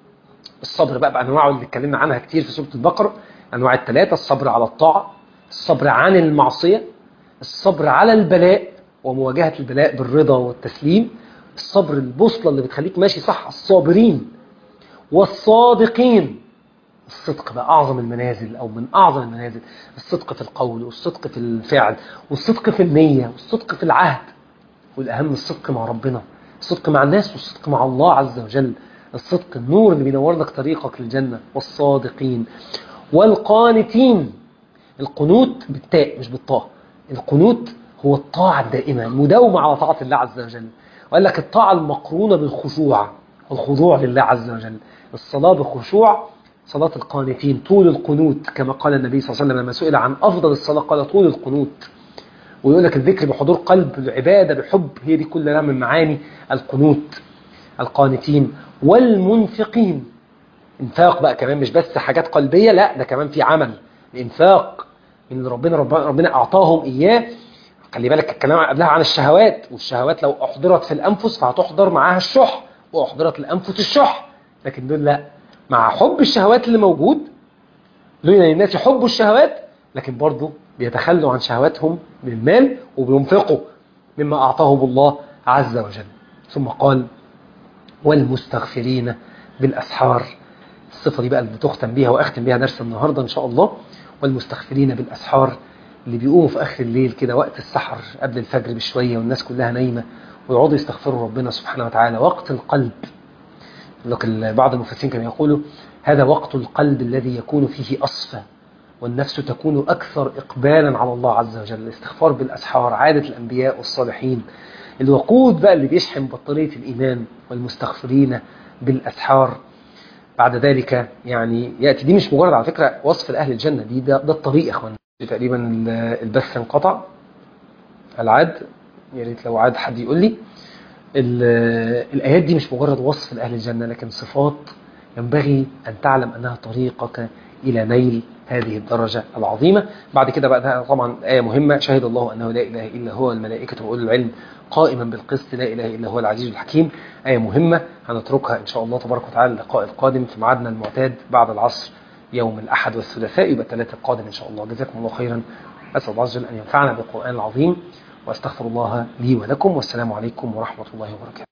الصبر بقى بأنواعه اللي اتكلمنا عنها كتير في سورة البقرة أنواع الثلاثة الصبر على الطاعة الصبر عن المعصية الصبر على البلاء ومواجهة البلاء بالرضا والتسليم الصبر البوصلة اللي بتخليك ماشي صح الصابرين والصادقين الصدق بقى أعظم المنازل أو من أعظم المنازل الصدق في القول والصدق في الفعل والصدق في النية والصدق في العهد والأهم الصدق مع ربنا الصدق مع الناس والصدق مع الله عز وجل الصدق النور اللي بينور لك طريقك للجنة والصادقين والقانتين القنوت بالتاء مش بالطاء القنوت هو الطاعة الدائمة المداومة على طاعة الله عز وجل وقال لك الطاعة المقرونة بالخشوع والخضوع لله عز وجل الصلاة بخشوع صلاة القانتين طول القنوت كما قال النبي صلى الله عليه وسلم لما سئل عن أفضل الصلاة قال طول القنوت ويقول لك الذكر بحضور قلب العبادة بحب هي دي كلها من معاني القنوت القانتين والمنفقين انفاق بقى كمان مش بس حاجات قلبية لا ده كمان في عمل الانفاق من ربنا ربنا, ربنا أعطاهم إياه خلي بالك الكلام قبلها عن الشهوات والشهوات لو أحضرت في الأنفس فهتحضر معاها الشح وأحضرت الأنفس الشح لكن دول لا مع حب الشهوات اللي موجود لين الناس يحبوا الشهوات لكن برضه بيتخلوا عن شهواتهم من المال وبينفقوا مما أعطاهم الله عز وجل ثم قال والمستغفرين بالأسحار الصفة دي بقى اللي بتختم بيها وأختم بيها درس النهاردة إن شاء الله والمستغفرين بالأسحار اللي بيقوموا في آخر الليل كده وقت السحر قبل الفجر بشوية والناس كلها نايمة ويقعدوا يستغفروا ربنا سبحانه وتعالى وقت القلب لكن بعض المفسرين كانوا يقولوا هذا وقت القلب الذي يكون فيه أصفى والنفس تكون أكثر إقبالا على الله عز وجل الاستغفار بالأسحار عادة الأنبياء والصالحين الوقود بقى اللي بيشحن بطارية الإيمان والمستغفرين بالأسحار بعد ذلك يعني يأتي دي مش مجرد على فكرة وصف لأهل الجنة دي ده, ده الطريق يا أخوان تقريبا البث انقطع العاد يا ريت لو عاد حد يقول لي الآيات دي مش مجرد وصف لأهل الجنة لكن صفات ينبغي أن تعلم أنها طريقك إلى نيل هذه الدرجة العظيمة بعد كده بقى طبعا آية مهمة شهد الله أنه لا إله إلا هو الملائكة وأولو العلم قائما بالقسط لا إله إلا هو العزيز الحكيم آية مهمة هنتركها إن شاء الله تبارك وتعالى اللقاء القادم في ميعادنا المعتاد بعد العصر يوم الأحد والثلاثاء يبقى الثلاثاء القادم إن شاء الله جزاكم الله خيرا أسأل الله عز وجل أن ينفعنا بالقرآن العظيم وأستغفر الله لي ولكم والسلام عليكم ورحمة الله وبركاته